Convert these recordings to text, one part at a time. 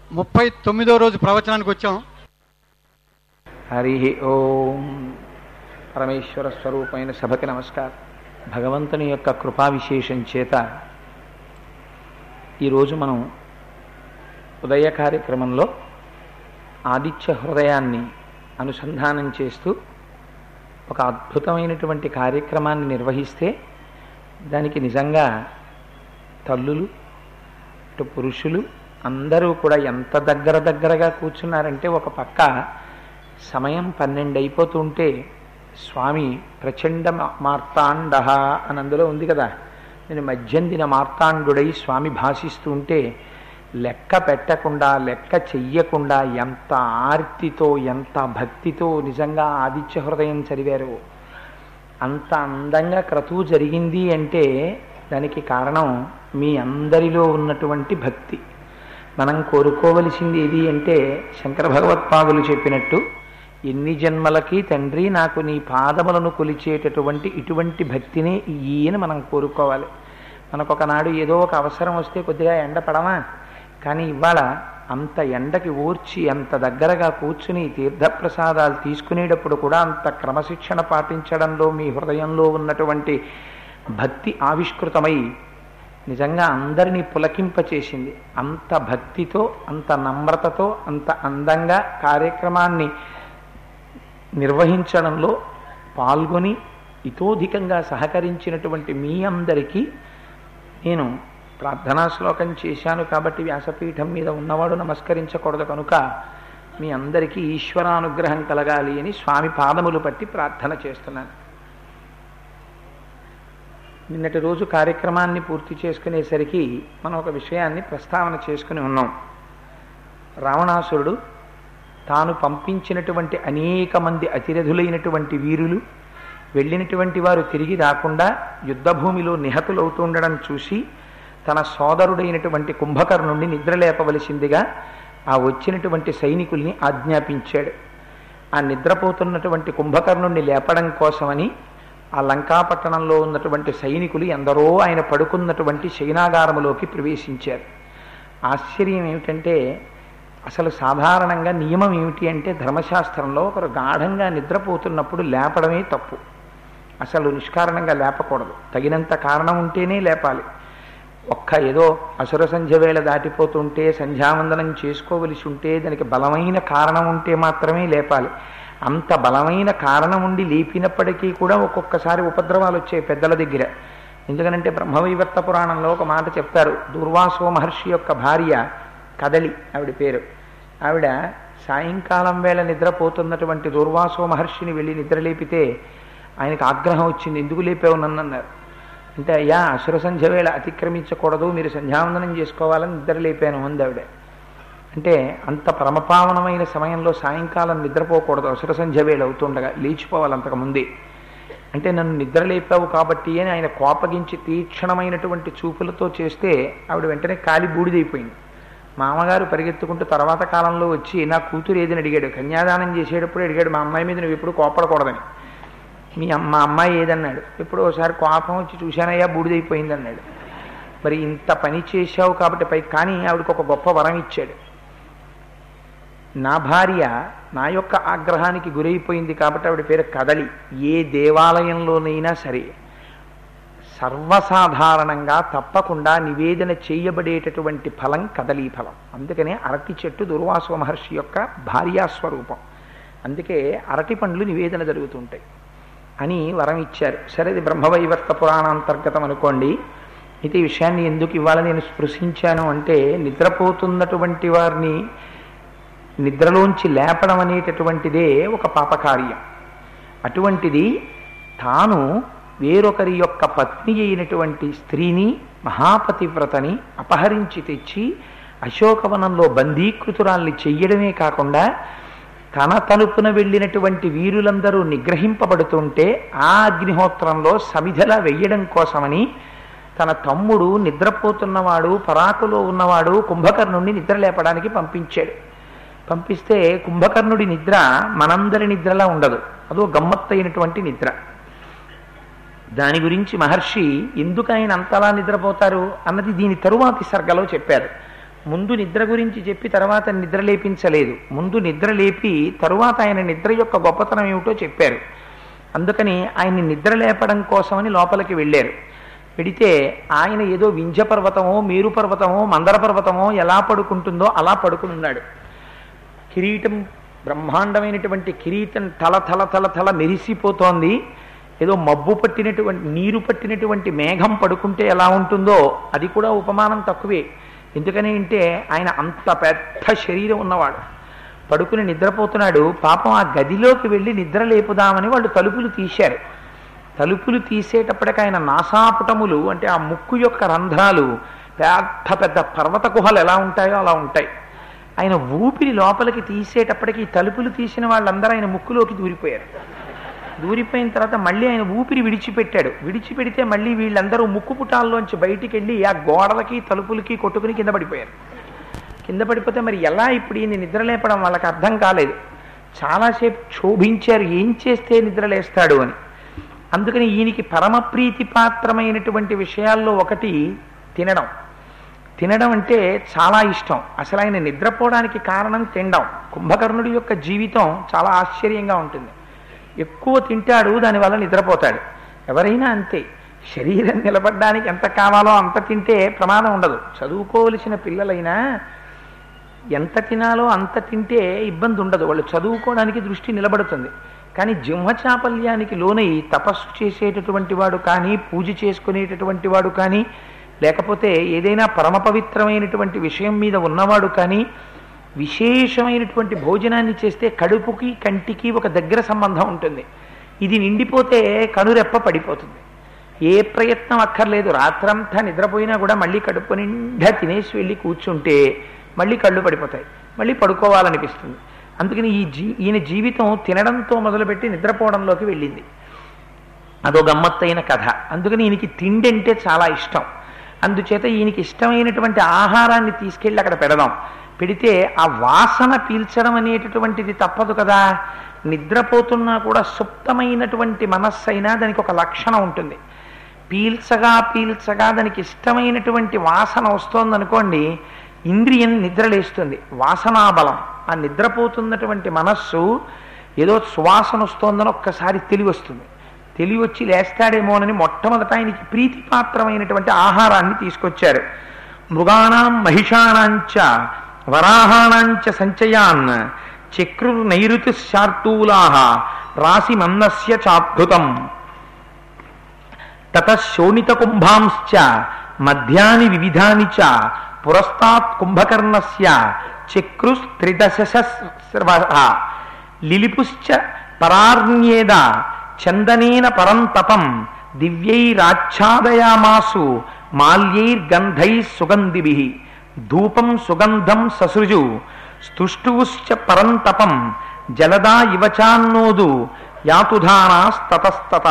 ముప్పై తొమ్మిదో రోజు ప్రవచనానికి వచ్చాం హరి ఓం పరమేశ్వర స్వరూపమైన సభకి నమస్కారం భగవంతుని యొక్క కృపా విశేషం చేత ఈరోజు మనం ఉదయ కార్యక్రమంలో ఆదిత్య హృదయాన్ని అనుసంధానం చేస్తూ ఒక అద్భుతమైనటువంటి కార్యక్రమాన్ని నిర్వహిస్తే దానికి నిజంగా తల్లులు ఇటు పురుషులు అందరూ కూడా ఎంత దగ్గర దగ్గరగా కూర్చున్నారంటే ఒక పక్క సమయం పన్నెండు అయిపోతుంటే స్వామి ప్రచండ మార్తాండ అని అందులో ఉంది కదా నేను మధ్యందిన మార్తాండుడై స్వామి భాషిస్తూ ఉంటే లెక్క పెట్టకుండా లెక్క చెయ్యకుండా ఎంత ఆర్తితో ఎంత భక్తితో నిజంగా ఆదిత్య హృదయం చదివారు అంత అందంగా క్రతువు జరిగింది అంటే దానికి కారణం మీ అందరిలో ఉన్నటువంటి భక్తి మనం కోరుకోవలసింది ఏది అంటే శంకర భగవత్పాదులు చెప్పినట్టు ఎన్ని జన్మలకి తండ్రి నాకు నీ పాదములను కొలిచేటటువంటి ఇటువంటి భక్తినే ఈయన మనం కోరుకోవాలి మనకు ఒకనాడు ఏదో ఒక అవసరం వస్తే కొద్దిగా ఎండ పడమా కానీ ఇవాళ అంత ఎండకి ఓర్చి అంత దగ్గరగా కూర్చుని తీర్థప్రసాదాలు తీసుకునేటప్పుడు కూడా అంత క్రమశిక్షణ పాటించడంలో మీ హృదయంలో ఉన్నటువంటి భక్తి ఆవిష్కృతమై నిజంగా అందరినీ పులకింపచేసింది అంత భక్తితో అంత నమ్రతతో అంత అందంగా కార్యక్రమాన్ని నిర్వహించడంలో పాల్గొని ఇతోధికంగా సహకరించినటువంటి మీ అందరికీ నేను ప్రార్థనా శ్లోకం చేశాను కాబట్టి వ్యాసపీఠం మీద ఉన్నవాడు నమస్కరించకూడదు కనుక మీ అందరికీ ఈశ్వరానుగ్రహం కలగాలి అని స్వామి పాదములు పట్టి ప్రార్థన చేస్తున్నాను నిన్నటి రోజు కార్యక్రమాన్ని పూర్తి చేసుకునేసరికి మనం ఒక విషయాన్ని ప్రస్తావన చేసుకుని ఉన్నాం రావణాసురుడు తాను పంపించినటువంటి అనేక మంది అతిరథులైనటువంటి వీరులు వెళ్ళినటువంటి వారు తిరిగి రాకుండా యుద్ధభూమిలో నిహతులవుతుండడం చూసి తన సోదరుడైనటువంటి కుంభకర్ణుణ్ణి నిద్రలేపవలసిందిగా ఆ వచ్చినటువంటి సైనికుల్ని ఆజ్ఞాపించాడు ఆ నిద్రపోతున్నటువంటి కుంభకర్ణుణ్ణి లేపడం కోసమని ఆ లంకాపట్టణంలో ఉన్నటువంటి సైనికులు ఎందరో ఆయన పడుకున్నటువంటి శయనాగారములోకి ప్రవేశించారు ఆశ్చర్యం ఏమిటంటే అసలు సాధారణంగా నియమం ఏమిటి అంటే ధర్మశాస్త్రంలో ఒకరు గాఢంగా నిద్రపోతున్నప్పుడు లేపడమే తప్పు అసలు నిష్కారణంగా లేపకూడదు తగినంత కారణం ఉంటేనే లేపాలి ఒక్క ఏదో అసుర సంధ్య వేళ దాటిపోతుంటే సంధ్యావందనం చేసుకోవలసి ఉంటే దానికి బలమైన కారణం ఉంటే మాత్రమే లేపాలి అంత బలమైన కారణం ఉండి లేపినప్పటికీ కూడా ఒక్కొక్కసారి ఉపద్రవాలు వచ్చాయి పెద్దల దగ్గర ఎందుకనంటే బ్రహ్మవైవర్త పురాణంలో ఒక మాట చెప్తారు దుర్వాసో మహర్షి యొక్క భార్య కదలి ఆవిడ పేరు ఆవిడ సాయంకాలం వేళ నిద్రపోతున్నటువంటి దుర్వాసో మహర్షిని వెళ్ళి నిద్రలేపితే ఆయనకు ఆగ్రహం వచ్చింది ఎందుకు లేపావు నన్ను అన్నారు అంటే అయ్యా అసుర సంధ్య వేళ అతిక్రమించకూడదు మీరు సంధ్యావందనం చేసుకోవాలని నిద్ర లేపాను అంది ఆవిడ అంటే అంత పరమపావనమైన సమయంలో సాయంకాలం నిద్రపోకూడదు అసుర సంధ్య వేళ అవుతుండగా లేచిపోవాలి అంతకుముందే అంటే నన్ను నిద్ర లేపావు కాబట్టి అని ఆయన కోపగించి తీక్షణమైనటువంటి చూపులతో చేస్తే ఆవిడ వెంటనే కాలి బూడిదైపోయింది మామగారు పరిగెత్తుకుంటూ తర్వాత కాలంలో వచ్చి నా కూతురు ఏదని అడిగాడు కన్యాదానం చేసేటప్పుడు అడిగాడు మా అమ్మాయి మీద నువ్వు ఎప్పుడు కోపడకూడదని మీ అమ్మ మా అమ్మాయి ఏదన్నాడు ఎప్పుడు ఒకసారి కోపం వచ్చి చూశానయ్యా బూడిదైపోయింది అన్నాడు మరి ఇంత పని చేశావు కాబట్టి పై కానీ ఆవిడకి ఒక గొప్ప వరం ఇచ్చాడు నా భార్య నా యొక్క ఆగ్రహానికి గురైపోయింది కాబట్టి ఆవిడ పేరు కదలి ఏ దేవాలయంలోనైనా సరే సర్వసాధారణంగా తప్పకుండా నివేదన చేయబడేటటువంటి ఫలం కదలీ ఫలం అందుకనే అరటి చెట్టు దుర్వాసవ మహర్షి యొక్క భార్యాస్వరూపం అందుకే అరటి పండ్లు నివేదన జరుగుతుంటాయి అని వరం ఇచ్చారు సరే ఇది బ్రహ్మవైవర్త పురాణాంతర్గతం అనుకోండి అయితే ఈ విషయాన్ని ఎందుకు ఇవాళ నేను స్పృశించాను అంటే నిద్రపోతున్నటువంటి వారిని నిద్రలోంచి లేపడం అనేటటువంటిదే ఒక పాపకార్యం అటువంటిది తాను వేరొకరి యొక్క పత్ని అయినటువంటి స్త్రీని మహాపతివ్రతని అపహరించి తెచ్చి అశోకవనంలో బందీకృతురాల్ని చెయ్యడమే కాకుండా తన తలుపున వెళ్ళినటువంటి వీరులందరూ నిగ్రహింపబడుతుంటే ఆ అగ్నిహోత్రంలో సమిధలా వెయ్యడం కోసమని తన తమ్ముడు నిద్రపోతున్నవాడు పరాకులో ఉన్నవాడు కుంభకర్ణుడిని నిద్ర లేపడానికి పంపించాడు పంపిస్తే కుంభకర్ణుడి నిద్ర మనందరి నిద్రలా ఉండదు అదో గమ్మత్తైనటువంటి నిద్ర దాని గురించి మహర్షి ఎందుకు ఆయన అంతలా నిద్రపోతారు అన్నది దీని తరువాతి సర్గలో చెప్పారు ముందు నిద్ర గురించి చెప్పి తర్వాత నిద్ర లేపించలేదు ముందు నిద్ర లేపి తరువాత ఆయన నిద్ర యొక్క గొప్పతనం ఏమిటో చెప్పారు అందుకని ఆయన్ని నిద్ర లేపడం కోసమని లోపలికి వెళ్ళారు వెడితే ఆయన ఏదో వింధ్య పర్వతమో మేరు పర్వతమో మందర పర్వతమో ఎలా పడుకుంటుందో అలా పడుకుని ఉన్నాడు కిరీటం బ్రహ్మాండమైనటువంటి కిరీటం తల తల తల తల మెరిసిపోతోంది ఏదో మబ్బు పట్టినటువంటి నీరు పట్టినటువంటి మేఘం పడుకుంటే ఎలా ఉంటుందో అది కూడా ఉపమానం తక్కువే ఎందుకని అంటే ఆయన అంత పెద్ద శరీరం ఉన్నవాడు పడుకుని నిద్రపోతున్నాడు పాపం ఆ గదిలోకి వెళ్ళి నిద్ర లేపుదామని వాళ్ళు తలుపులు తీశారు తలుపులు తీసేటప్పటికి ఆయన నాసాపుటములు అంటే ఆ ముక్కు యొక్క రంధ్రాలు పెద్ద పెద్ద పర్వత గుహలు ఎలా ఉంటాయో అలా ఉంటాయి ఆయన ఊపిరి లోపలికి తీసేటప్పటికి ఈ తలుపులు తీసిన వాళ్ళందరూ ఆయన ముక్కులోకి దూరిపోయారు దూరిపోయిన తర్వాత మళ్ళీ ఆయన ఊపిరి విడిచిపెట్టాడు విడిచిపెడితే మళ్ళీ వీళ్ళందరూ ముక్కు పుటాల్లోంచి బయటికి వెళ్ళి ఆ గోడలకి తలుపులకి కొట్టుకుని కింద పడిపోయారు కింద పడిపోతే మరి ఎలా ఇప్పుడు ఈయన నిద్ర లేపడం వాళ్ళకి అర్థం కాలేదు చాలాసేపు క్షోభించారు ఏం చేస్తే నిద్రలేస్తాడు అని అందుకని ఈయనకి పరమ ప్రీతి పాత్రమైనటువంటి విషయాల్లో ఒకటి తినడం తినడం అంటే చాలా ఇష్టం అసలు ఆయన నిద్రపోవడానికి కారణం తినడం కుంభకర్ణుడి యొక్క జీవితం చాలా ఆశ్చర్యంగా ఉంటుంది ఎక్కువ తింటాడు దానివల్ల నిద్రపోతాడు ఎవరైనా అంతే శరీరం నిలబడడానికి ఎంత కావాలో అంత తింటే ప్రమాదం ఉండదు చదువుకోవలసిన పిల్లలైనా ఎంత తినాలో అంత తింటే ఇబ్బంది ఉండదు వాళ్ళు చదువుకోవడానికి దృష్టి నిలబడుతుంది కానీ జింహచాపల్యానికి లోనై తపస్సు చేసేటటువంటి వాడు కానీ పూజ చేసుకునేటటువంటి వాడు కానీ లేకపోతే ఏదైనా పరమ పవిత్రమైనటువంటి విషయం మీద ఉన్నవాడు కానీ విశేషమైనటువంటి భోజనాన్ని చేస్తే కడుపుకి కంటికి ఒక దగ్గర సంబంధం ఉంటుంది ఇది నిండిపోతే కనురెప్ప పడిపోతుంది ఏ ప్రయత్నం అక్కర్లేదు రాత్రంతా నిద్రపోయినా కూడా మళ్ళీ కడుపు నిండా తినేసి వెళ్ళి కూర్చుంటే మళ్ళీ కళ్ళు పడిపోతాయి మళ్ళీ పడుకోవాలనిపిస్తుంది అందుకని ఈ జీ ఈయన జీవితం తినడంతో మొదలుపెట్టి నిద్రపోవడంలోకి వెళ్ళింది అదో గమ్మత్తైన కథ అందుకని ఈయనకి తిండి అంటే చాలా ఇష్టం అందుచేత ఈయనకి ఇష్టమైనటువంటి ఆహారాన్ని తీసుకెళ్ళి అక్కడ పెడదాం పెడితే ఆ వాసన పీల్చడం అనేటటువంటిది తప్పదు కదా నిద్రపోతున్నా కూడా సుప్తమైనటువంటి మనస్సు అయినా దానికి ఒక లక్షణం ఉంటుంది పీల్చగా పీల్చగా దానికి ఇష్టమైనటువంటి వాసన వస్తోందనుకోండి ఇంద్రియం నిద్రలేస్తుంది వాసనాబలం ఆ నిద్రపోతున్నటువంటి మనస్సు ఏదో సువాసన వస్తోందని ఒక్కసారి తెలివి వస్తుంది తెలివి వచ్చి లేస్తాడేమోనని మొట్టమొదట ఆయనకి ప్రీతిపాత్రమైనటువంటి ఆహారాన్ని తీసుకొచ్చారు మృగాణం మహిషాణాంచ వరాహాణాంచ సంచయాన్ చక్రుర్ నైరుతి శార్తూలా రాశి మన్నస్య చాద్భుతం తత శోణిత కుంభాంశ్చ మధ్యాని వివిధాని చ పురస్తాత్ కుంభకర్ణస్య చక్రుస్త్రిదశస్రవ లిలిపుశ్చ పరార్ణ్యేద చందనేన పరంతపం దివ్యైరాచ్ఛాదయామాసు మాల్యైర్గంధై సుగంధిభి ధూపం సుగంధం ససృజు స్తుష్టువుశ్చ పరంతపం జలదా ఇవచాన్నోదు యాతుధానాస్తతస్తత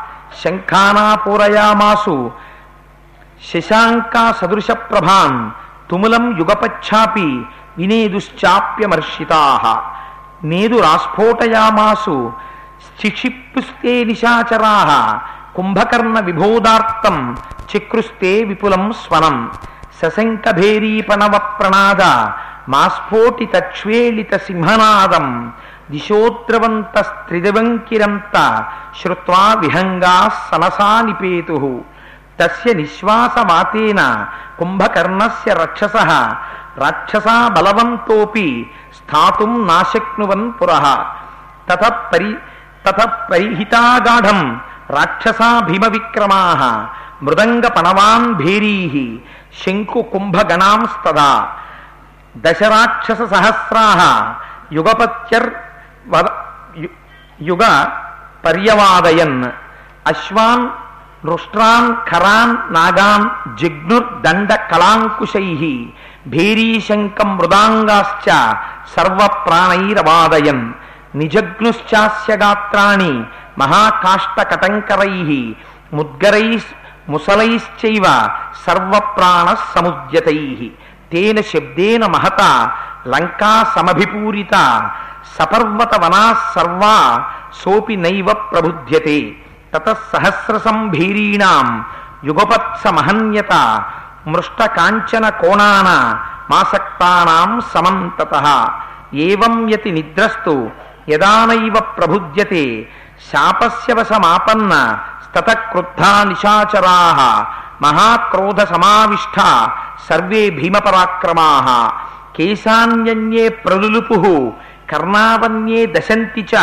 శంఖానాపూరయామాసు శశాంకా సదృశ ప్రభాన్ తుములం యుగపచ్చాపి వినేదుశ్చాప్యమర్షితా నేదు రాస్ఫోటయామాసు శిక్షిప్పుస్తే నిశాచరా కుంభకర్ణ విభోదార్థం చక్రుస్తే విపులం స్వనం సశంకభేరీపణవ ప్రణాద మాస్ఫోటితక్ష్వేళిత సింహనాదం దిశోద్రవంత స్త్రిదివంకిరంత శ్రుత్వా విహంగా సనసా నిపేతు తస్య నిశ్వాసవాతేన కుంభకర్ణస్య రక్షస రాక్షసా బలవంతోపి స్థాతుం నాశక్నువన్ పురః తత పరి తత పరిహితాగాఢం రాక్షసా భీమ విక్రమా మృదంగ పణవాన్ భేరీ శంకు కుంభగణాంస్తదా దశరాక్షస సహస్రా యుగపత్యర్ వద- యు- యుగ పర్యవాదయన్ అశ్వాన్ నృష్ట్రాన్ ఖరాన్ నాగాన్ జిగ్నుర్దండ కళాంకుశై భేరీశంకం మృదాంగాశ్చ సర్వప్రాణైరవాదయన్ నిజగ్నుశ్చాస్య గాత్రాణి మహాకాష్టకటంకరై ముద్గరై ముసలైశ్చైవ సర్వప్రాణ సముద్యతై తేన శబ్దేన మహత లంకా సమభిపూరిత సపర్వత వనా సర్వా సోపి నైవ ప్రబుధ్యతే తత సహస్రసం భీరీణాం యుగపత్స మహన్యత మృష్ట కాంచన కోణాన మాసక్తానాం సమంతత ఏవం యతి నిద్రస్తు యదానైవ ప్రబుధ్యతే శాపస్య వశమాపన్న స్తత క్రుద్ధా నిశాచరా మహాక్రోధ సమావిష్ట సర్వే భీమపరాక్రమా కేశాన్యన్యే ప్రలులుపు కర్ణావన్యే దశంతి చ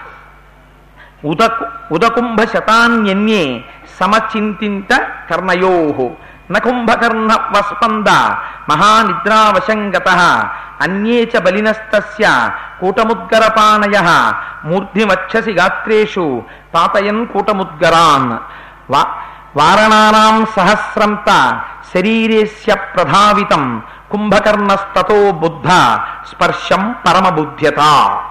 ఉదకు ఉదకుంభశతాన్యన్యే సమచింతింత కర్ణయో నకుంభకర్ణ వస్పంద మహానిద్రావశంగత అన్యే చ బలినస్తస్య కూటముద్గరపాణయ మూర్ధిమచ్చసి గాత్రేషు పాతయన్ కూటముద్గరాన్ వా వారణానాం సహస్రంత శరీరేస్య ప్రభావితం కుంభకర్ణస్తతో బుద్ధ స్పర్శం పరమబుద్ధ్యత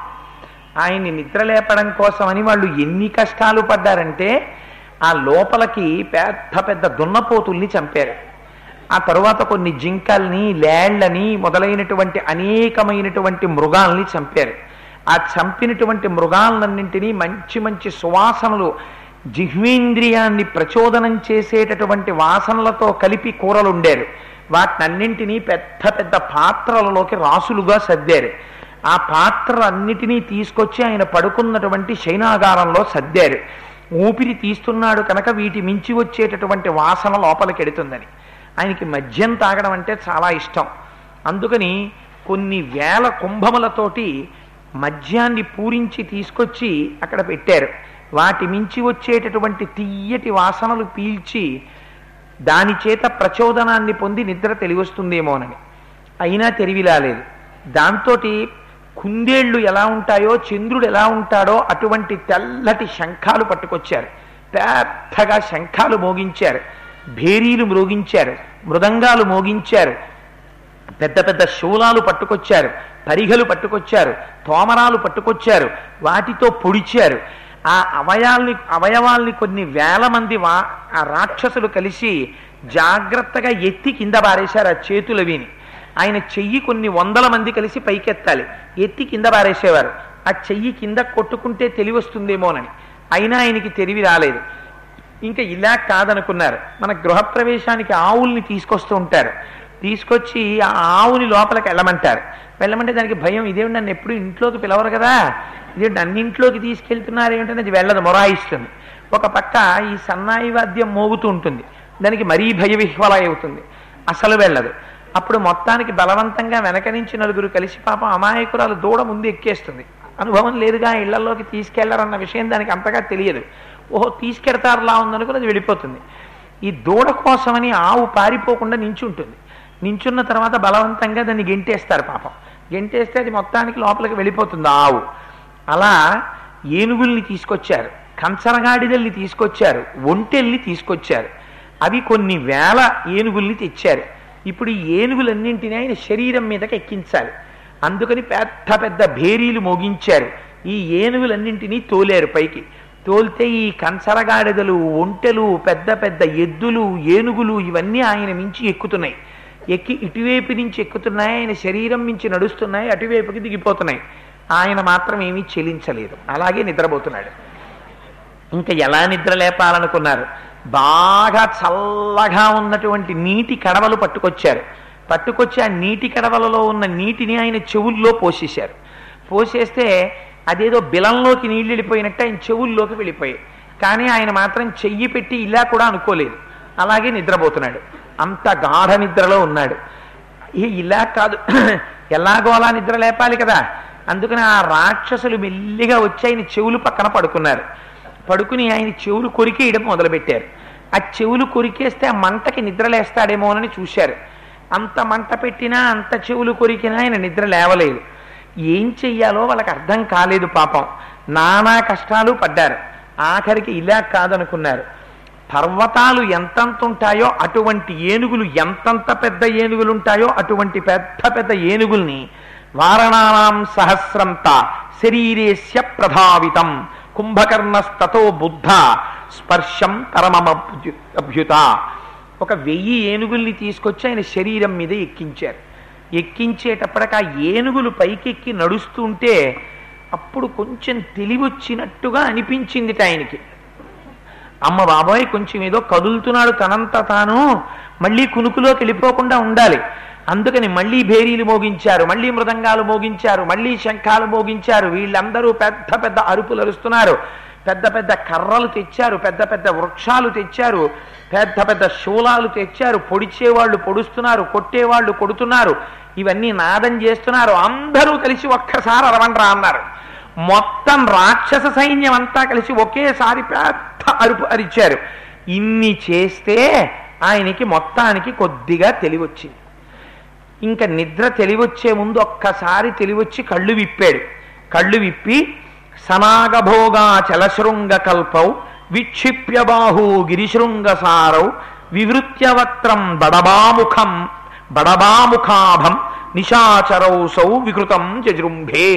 ఆయన్ని నిద్రలేపడం కోసమని వాళ్ళు ఎన్ని కష్టాలు పడ్డారంటే ఆ లోపలికి పెద్ద పెద్ద దున్నపోతుల్ని చంపారు ఆ తరువాత కొన్ని జింకల్ని లేళ్లని మొదలైనటువంటి అనేకమైనటువంటి మృగాల్ని చంపారు ఆ చంపినటువంటి మృగాలన్నింటినీ మంచి మంచి సువాసనలు జిహ్వేంద్రియాన్ని ప్రచోదనం చేసేటటువంటి వాసనలతో కలిపి కూరలు ఉండారు వాటినన్నింటినీ పెద్ద పెద్ద పాత్రలలోకి రాసులుగా సర్దారు ఆ పాత్రలన్నిటినీ తీసుకొచ్చి ఆయన పడుకున్నటువంటి శైనాగారంలో సర్దారు ఊపిరి తీస్తున్నాడు కనుక వీటి మించి వచ్చేటటువంటి వాసన లోపలికి ఎడుతుందని ఆయనకి మద్యం తాగడం అంటే చాలా ఇష్టం అందుకని కొన్ని వేల కుంభములతోటి మద్యాన్ని పూరించి తీసుకొచ్చి అక్కడ పెట్టారు వాటి మించి వచ్చేటటువంటి తీయటి వాసనలు పీల్చి దాని చేత ప్రచోదనాన్ని పొంది నిద్ర తెలివస్తుందేమోనని అయినా తెలివిలాలేదు దాంతో కుందేళ్లు ఎలా ఉంటాయో చంద్రుడు ఎలా ఉంటాడో అటువంటి తెల్లటి శంఖాలు పట్టుకొచ్చారు పెద్దగా శంఖాలు మోగించారు భేరీలు మ్రోగించారు మృదంగాలు మోగించారు పెద్ద పెద్ద శూలాలు పట్టుకొచ్చారు పరిగలు పట్టుకొచ్చారు తోమరాలు పట్టుకొచ్చారు వాటితో పొడిచారు ఆ అవయాల్ని అవయవాల్ని కొన్ని వేల మంది వా ఆ రాక్షసులు కలిసి జాగ్రత్తగా ఎత్తి కింద పారేశారు ఆ చేతులు విని ఆయన చెయ్యి కొన్ని వందల మంది కలిసి పైకెత్తాలి ఎత్తి కింద పారేసేవారు ఆ చెయ్యి కింద కొట్టుకుంటే తెలివి వస్తుందేమోనని అయినా ఆయనకి తెలివి రాలేదు ఇంకా ఇలా కాదనుకున్నారు మన గృహప్రవేశానికి ఆవుల్ని తీసుకొస్తూ ఉంటారు తీసుకొచ్చి ఆ ఆవుని లోపలికి వెళ్ళమంటారు వెళ్ళమంటే దానికి భయం ఇదేమిటి నన్ను ఎప్పుడు ఇంట్లోకి పిలవరు కదా ఇదేంటి అన్నింట్లోకి తీసుకెళ్తున్నారు ఏమిటంటే అది వెళ్ళదు మొరాయిస్తుంది ఒక పక్క ఈ సన్నాయి వాద్యం మోగుతూ ఉంటుంది దానికి మరీ భయ విహ్వల అవుతుంది అసలు వెళ్ళదు అప్పుడు మొత్తానికి బలవంతంగా వెనక నుంచి నలుగురు కలిసి పాపం అమాయకురాలు దూడ ముందు ఎక్కేస్తుంది అనుభవం లేదుగా ఇళ్లలోకి తీసుకెళ్లరన్న విషయం దానికి అంతగా తెలియదు ఓహో తీసుకెడతారులా ఉందనుకుని అది వెళ్ళిపోతుంది ఈ దూడ కోసమని ఆవు పారిపోకుండా నించుంటుంది నించున్న తర్వాత బలవంతంగా దాన్ని గెంటేస్తారు పాపం గెంటేస్తే అది మొత్తానికి లోపలికి వెళ్ళిపోతుంది ఆ ఆవు అలా ఏనుగుల్ని తీసుకొచ్చారు కంచరగాడిదల్ని తీసుకొచ్చారు ఒంటెల్ని తీసుకొచ్చారు అవి కొన్ని వేల ఏనుగుల్ని తెచ్చారు ఇప్పుడు ఈ ఏనుగులన్నింటినీ ఆయన శరీరం మీదకి ఎక్కించాలి అందుకని పెద్ద పెద్ద భేరీలు మోగించారు ఈ ఏనుగులన్నింటినీ తోలేరు పైకి తోల్తే ఈ కంచరగాడిదలు ఒంటెలు పెద్ద పెద్ద ఎద్దులు ఏనుగులు ఇవన్నీ ఆయన మించి ఎక్కుతున్నాయి ఎక్కి ఇటువైపు నుంచి ఎక్కుతున్నాయి ఆయన శరీరం మించి నడుస్తున్నాయి అటువైపుకి దిగిపోతున్నాయి ఆయన మాత్రం ఏమీ చెలించలేదు అలాగే నిద్రపోతున్నాడు ఇంకా ఎలా నిద్ర లేపాలనుకున్నారు బాగా చల్లగా ఉన్నటువంటి నీటి కడవలు పట్టుకొచ్చారు పట్టుకొచ్చి ఆ నీటి కడవలలో ఉన్న నీటిని ఆయన చెవుల్లో పోసేశారు పోసేస్తే అదేదో బిలంలోకి నీళ్ళు వెళ్ళిపోయినట్టు ఆయన చెవుల్లోకి వెళ్ళిపోయాయి కానీ ఆయన మాత్రం చెయ్యి పెట్టి ఇలా కూడా అనుకోలేదు అలాగే నిద్రపోతున్నాడు అంత గాఢ నిద్రలో ఉన్నాడు ఏ ఇలా కాదు ఎలాగో అలా నిద్ర లేపాలి కదా అందుకని ఆ రాక్షసులు మెల్లిగా వచ్చి ఆయన చెవులు పక్కన పడుకున్నారు పడుకుని ఆయన చెవులు కొరికేయడం మొదలుపెట్టారు ఆ చెవులు కొరికేస్తే ఆ మంటకి నిద్రలేస్తాడేమోనని చూశారు అంత మంట పెట్టినా అంత చెవులు కొరికినా ఆయన నిద్ర లేవలేదు ఏం చెయ్యాలో వాళ్ళకి అర్థం కాలేదు పాపం నానా కష్టాలు పడ్డారు ఆఖరికి ఇలా కాదనుకున్నారు పర్వతాలు ఎంతంత ఉంటాయో అటువంటి ఏనుగులు ఎంతంత పెద్ద ఏనుగులు ఉంటాయో అటువంటి పెద్ద పెద్ద ఏనుగుల్ని వారణానాం సహస్రంత శరీరేస్య ప్రభావితం కుంభకర్ణస్తతో బుద్ధ స్పర్శం పరమమభ్యుత ఒక వెయ్యి ఏనుగుల్ని తీసుకొచ్చి ఆయన శరీరం మీద ఎక్కించారు ఎక్కించేటప్పటికి ఆ ఏనుగులు పైకెక్కి నడుస్తుంటే అప్పుడు కొంచెం తెలివొచ్చినట్టుగా అనిపించింది ఆయనకి అమ్మ బాబాయ్ కొంచెం ఏదో కదులుతున్నాడు తనంత తాను మళ్ళీ కునుకులోకి వెళ్ళిపోకుండా ఉండాలి అందుకని మళ్ళీ భేరీలు మోగించారు మళ్ళీ మృదంగాలు మోగించారు మళ్ళీ శంఖాలు మోగించారు వీళ్ళందరూ పెద్ద పెద్ద అరుపులు అరుస్తున్నారు పెద్ద పెద్ద కర్రలు తెచ్చారు పెద్ద పెద్ద వృక్షాలు తెచ్చారు పెద్ద పెద్ద శూలాలు తెచ్చారు పొడిచేవాళ్ళు పొడుస్తున్నారు కొట్టేవాళ్ళు కొడుతున్నారు ఇవన్నీ నాదం చేస్తున్నారు అందరూ కలిసి ఒక్కసారి అరవండ్రా అన్నారు మొత్తం రాక్షస సైన్యం అంతా కలిసి ఒకేసారి పెద్ద అరుపు అరిచారు ఇన్ని చేస్తే ఆయనకి మొత్తానికి కొద్దిగా తెలివొచ్చింది ఇంకా నిద్ర తెలివొచ్చే ముందు ఒక్కసారి తెలివొచ్చి కళ్ళు విప్పాడు కళ్ళు విప్పి సనాగభోగా చలశృంగ కల్పౌ విక్షిప్య బాహు గిరిశృంగ సారౌ వివృత్య వక్త్రం బడబాముఖం బడబాముఖాభం నిశాచరౌసౌ వికృతం జజృంభే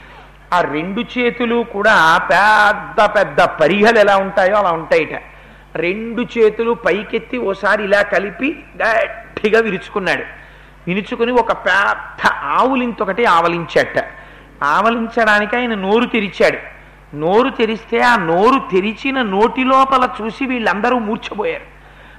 ఆ రెండు చేతులు కూడా పెద్ద పెద్ద పరిహలు ఎలా ఉంటాయో అలా ఉంటాయిట రెండు చేతులు పైకెత్తి ఓసారి ఇలా కలిపి గట్టిగా విరుచుకున్నాడు విరుచుకుని ఒక పెద్ద ఆవులింతొకటి ఆవలించట ఆవలించడానికి ఆయన నోరు తెరిచాడు నోరు తెరిస్తే ఆ నోరు తెరిచిన నోటి లోపల చూసి వీళ్ళందరూ మూర్ఛపోయారు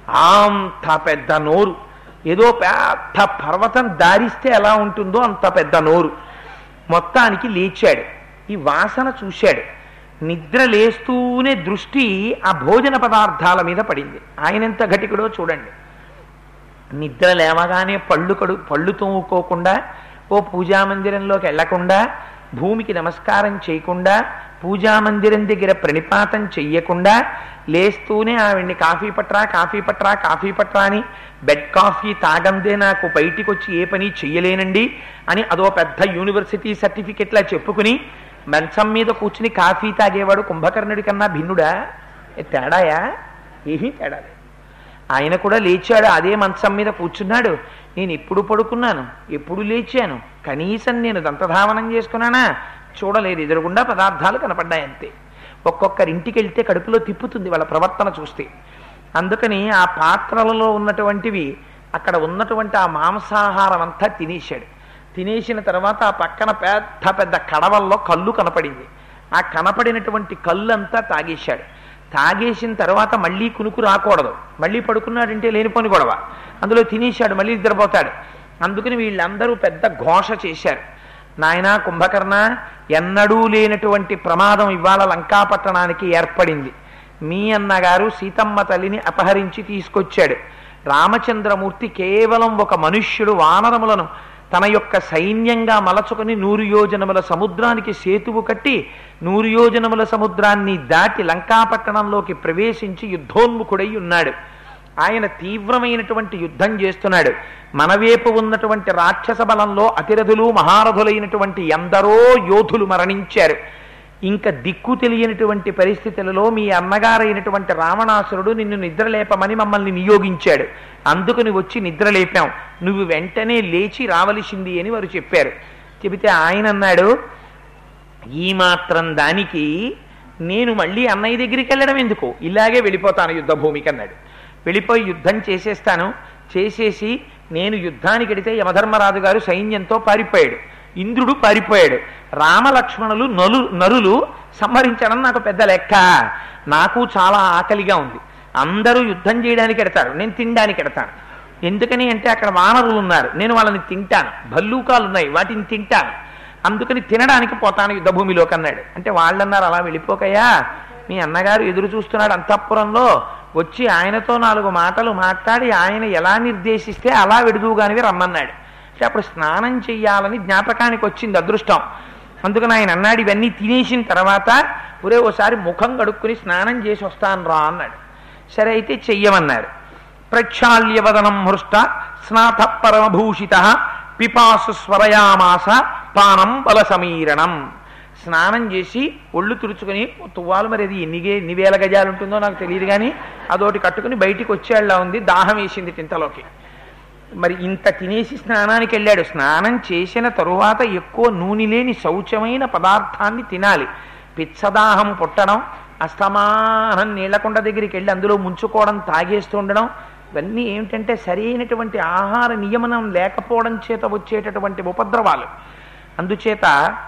అంత పెద్ద నోరు ఏదో పెద్ద పర్వతం దారిస్తే ఎలా ఉంటుందో అంత పెద్ద నోరు మొత్తానికి లేచాడు ఈ వాసన చూశాడు నిద్ర లేస్తూనే దృష్టి ఆ భోజన పదార్థాల మీద పడింది ఆయనెంత ఘటికుడో చూడండి నిద్ర లేవగానే పళ్ళు కడు పళ్ళు తోముకోకుండా ఓ పూజామందిరంలోకి వెళ్లకుండా భూమికి నమస్కారం చేయకుండా పూజామందిరం దగ్గర ప్రణిపాతం చెయ్యకుండా లేస్తూనే ఆవిడ్ని కాఫీ పట్రా కాఫీ పట్రా కాఫీ పట్రా అని బెడ్ కాఫీ తాగందే నాకు బయటికి వచ్చి ఏ పని చెయ్యలేనండి అని అదో పెద్ద యూనివర్సిటీ సర్టిఫికెట్లా చెప్పుకుని మంచం మీద కూర్చుని కాఫీ తాగేవాడు కుంభకర్ణుడి కన్నా భిన్నుడా ఏ తేడాయా ఏమీ తేడా లేదు ఆయన కూడా లేచాడు అదే మంచం మీద కూర్చున్నాడు నేను ఎప్పుడు పడుకున్నాను ఎప్పుడు లేచాను కనీసం నేను దంతధావనం చేసుకున్నానా చూడలేదు ఎదురుగుండా పదార్థాలు కనపడ్డాయి అంతే ఒక్కొక్కరింటికి వెళ్తే కడుపులో తిప్పుతుంది వాళ్ళ ప్రవర్తన చూస్తే అందుకని ఆ పాత్రలలో ఉన్నటువంటివి అక్కడ ఉన్నటువంటి ఆ మాంసాహారం అంతా తినేశాడు తినేసిన తర్వాత ఆ పక్కన పెద్ద పెద్ద కడవల్లో కళ్ళు కనపడింది ఆ కనపడినటువంటి కళ్ళు అంతా తాగేశాడు తాగేసిన తర్వాత మళ్ళీ కునుకు రాకూడదు మళ్ళీ పడుకున్నాడంటే లేనిపోని గొడవ అందులో తినేశాడు మళ్ళీ నిద్రపోతాడు అందుకని వీళ్ళందరూ పెద్ద ఘోష చేశారు నాయనా కుంభకర్ణ ఎన్నడూ లేనటువంటి ప్రమాదం ఇవాళ లంకాపట్టణానికి ఏర్పడింది మీ అన్నగారు సీతమ్మ తల్లిని అపహరించి తీసుకొచ్చాడు రామచంద్రమూర్తి కేవలం ఒక మనుష్యుడు వానరములను తన యొక్క సైన్యంగా మలచుకొని నూరు యోజనముల సముద్రానికి సేతువు కట్టి నూరు యోజనముల సముద్రాన్ని దాటి లంకాపట్టణంలోకి ప్రవేశించి యుద్ధోన్ముఖుడై ఉన్నాడు ఆయన తీవ్రమైనటువంటి యుద్ధం చేస్తున్నాడు మనవేపు ఉన్నటువంటి రాక్షస బలంలో అతిరథులు మహారథులైనటువంటి ఎందరో యోధులు మరణించారు ఇంకా దిక్కు తెలియనటువంటి పరిస్థితులలో మీ అన్నగారైనటువంటి రావణాసురుడు నిన్ను నిద్రలేపమని మమ్మల్ని నియోగించాడు అందుకని వచ్చి నిద్రలేపాం నువ్వు వెంటనే లేచి రావలసింది అని వారు చెప్పారు చెబితే ఆయన అన్నాడు ఈ మాత్రం దానికి నేను మళ్ళీ అన్నయ్య దగ్గరికి వెళ్ళడం ఎందుకు ఇలాగే వెళ్ళిపోతాను యుద్ధ భూమికి అన్నాడు వెళ్ళిపోయి యుద్ధం చేసేస్తాను చేసేసి నేను యుద్ధానికి వెడితే యమధర్మరాజు గారు సైన్యంతో పారిపోయాడు ఇంద్రుడు పారిపోయాడు రామలక్ష్మణులు నలు నరులు సంహరించడం నాకు పెద్ద లెక్క నాకు చాలా ఆకలిగా ఉంది అందరూ యుద్ధం చేయడానికి ఎడతారు నేను తినడానికి ఎడతాను ఎందుకని అంటే అక్కడ వానరులు ఉన్నారు నేను వాళ్ళని తింటాను భల్లూకాలు ఉన్నాయి వాటిని తింటాను అందుకని తినడానికి పోతాను యుద్ధభూమిలోకి అన్నాడు అంటే వాళ్ళన్నారు అలా వెళ్ళిపోకయ్యా మీ అన్నగారు ఎదురు చూస్తున్నాడు అంతఃపురంలో వచ్చి ఆయనతో నాలుగు మాటలు మాట్లాడి ఆయన ఎలా నిర్దేశిస్తే అలా విడుదువుగానివి రమ్మన్నాడు అంటే అప్పుడు స్నానం చెయ్యాలని జ్ఞాపకానికి వచ్చింది అదృష్టం అందుకని ఆయన అన్నాడు ఇవన్నీ తినేసిన తర్వాత ఒరే ఓసారి ముఖం కడుక్కుని స్నానం చేసి వస్తాను రా అన్నాడు సరే అయితే చెయ్యమన్నారు ప్రక్షాళ్యవదనం హృష్ట స్నాత పరమభూషిత పిపాసు స్వరయామాస పానం బలసమీరణం స్నానం చేసి ఒళ్ళు తుడుచుకొని తువ్వాలు మరి అది ఎన్ని గే- ఎన్ని వేల గజాలు ఉంటుందో నాకు తెలియదు కానీ అదోటి కట్టుకుని బయటికి వచ్చేళ్ళ ఉంది దాహం వేసింది తింతలోకి మరి ఇంత తినేసి స్నానానికి వెళ్ళాడు స్నానం చేసిన తరువాత ఎక్కువ నూనె లేని శౌచమైన పదార్థాన్ని తినాలి పిచ్చదాహం పుట్టడం అస్తమానం నీళ్లకొండ దగ్గరికి వెళ్ళి అందులో ముంచుకోవడం తాగేస్తూ ఉండడం ఇవన్నీ ఏమిటంటే సరైనటువంటి ఆహార నియమనం లేకపోవడం చేత వచ్చేటటువంటి ఉపద్రవాలు అందుచేత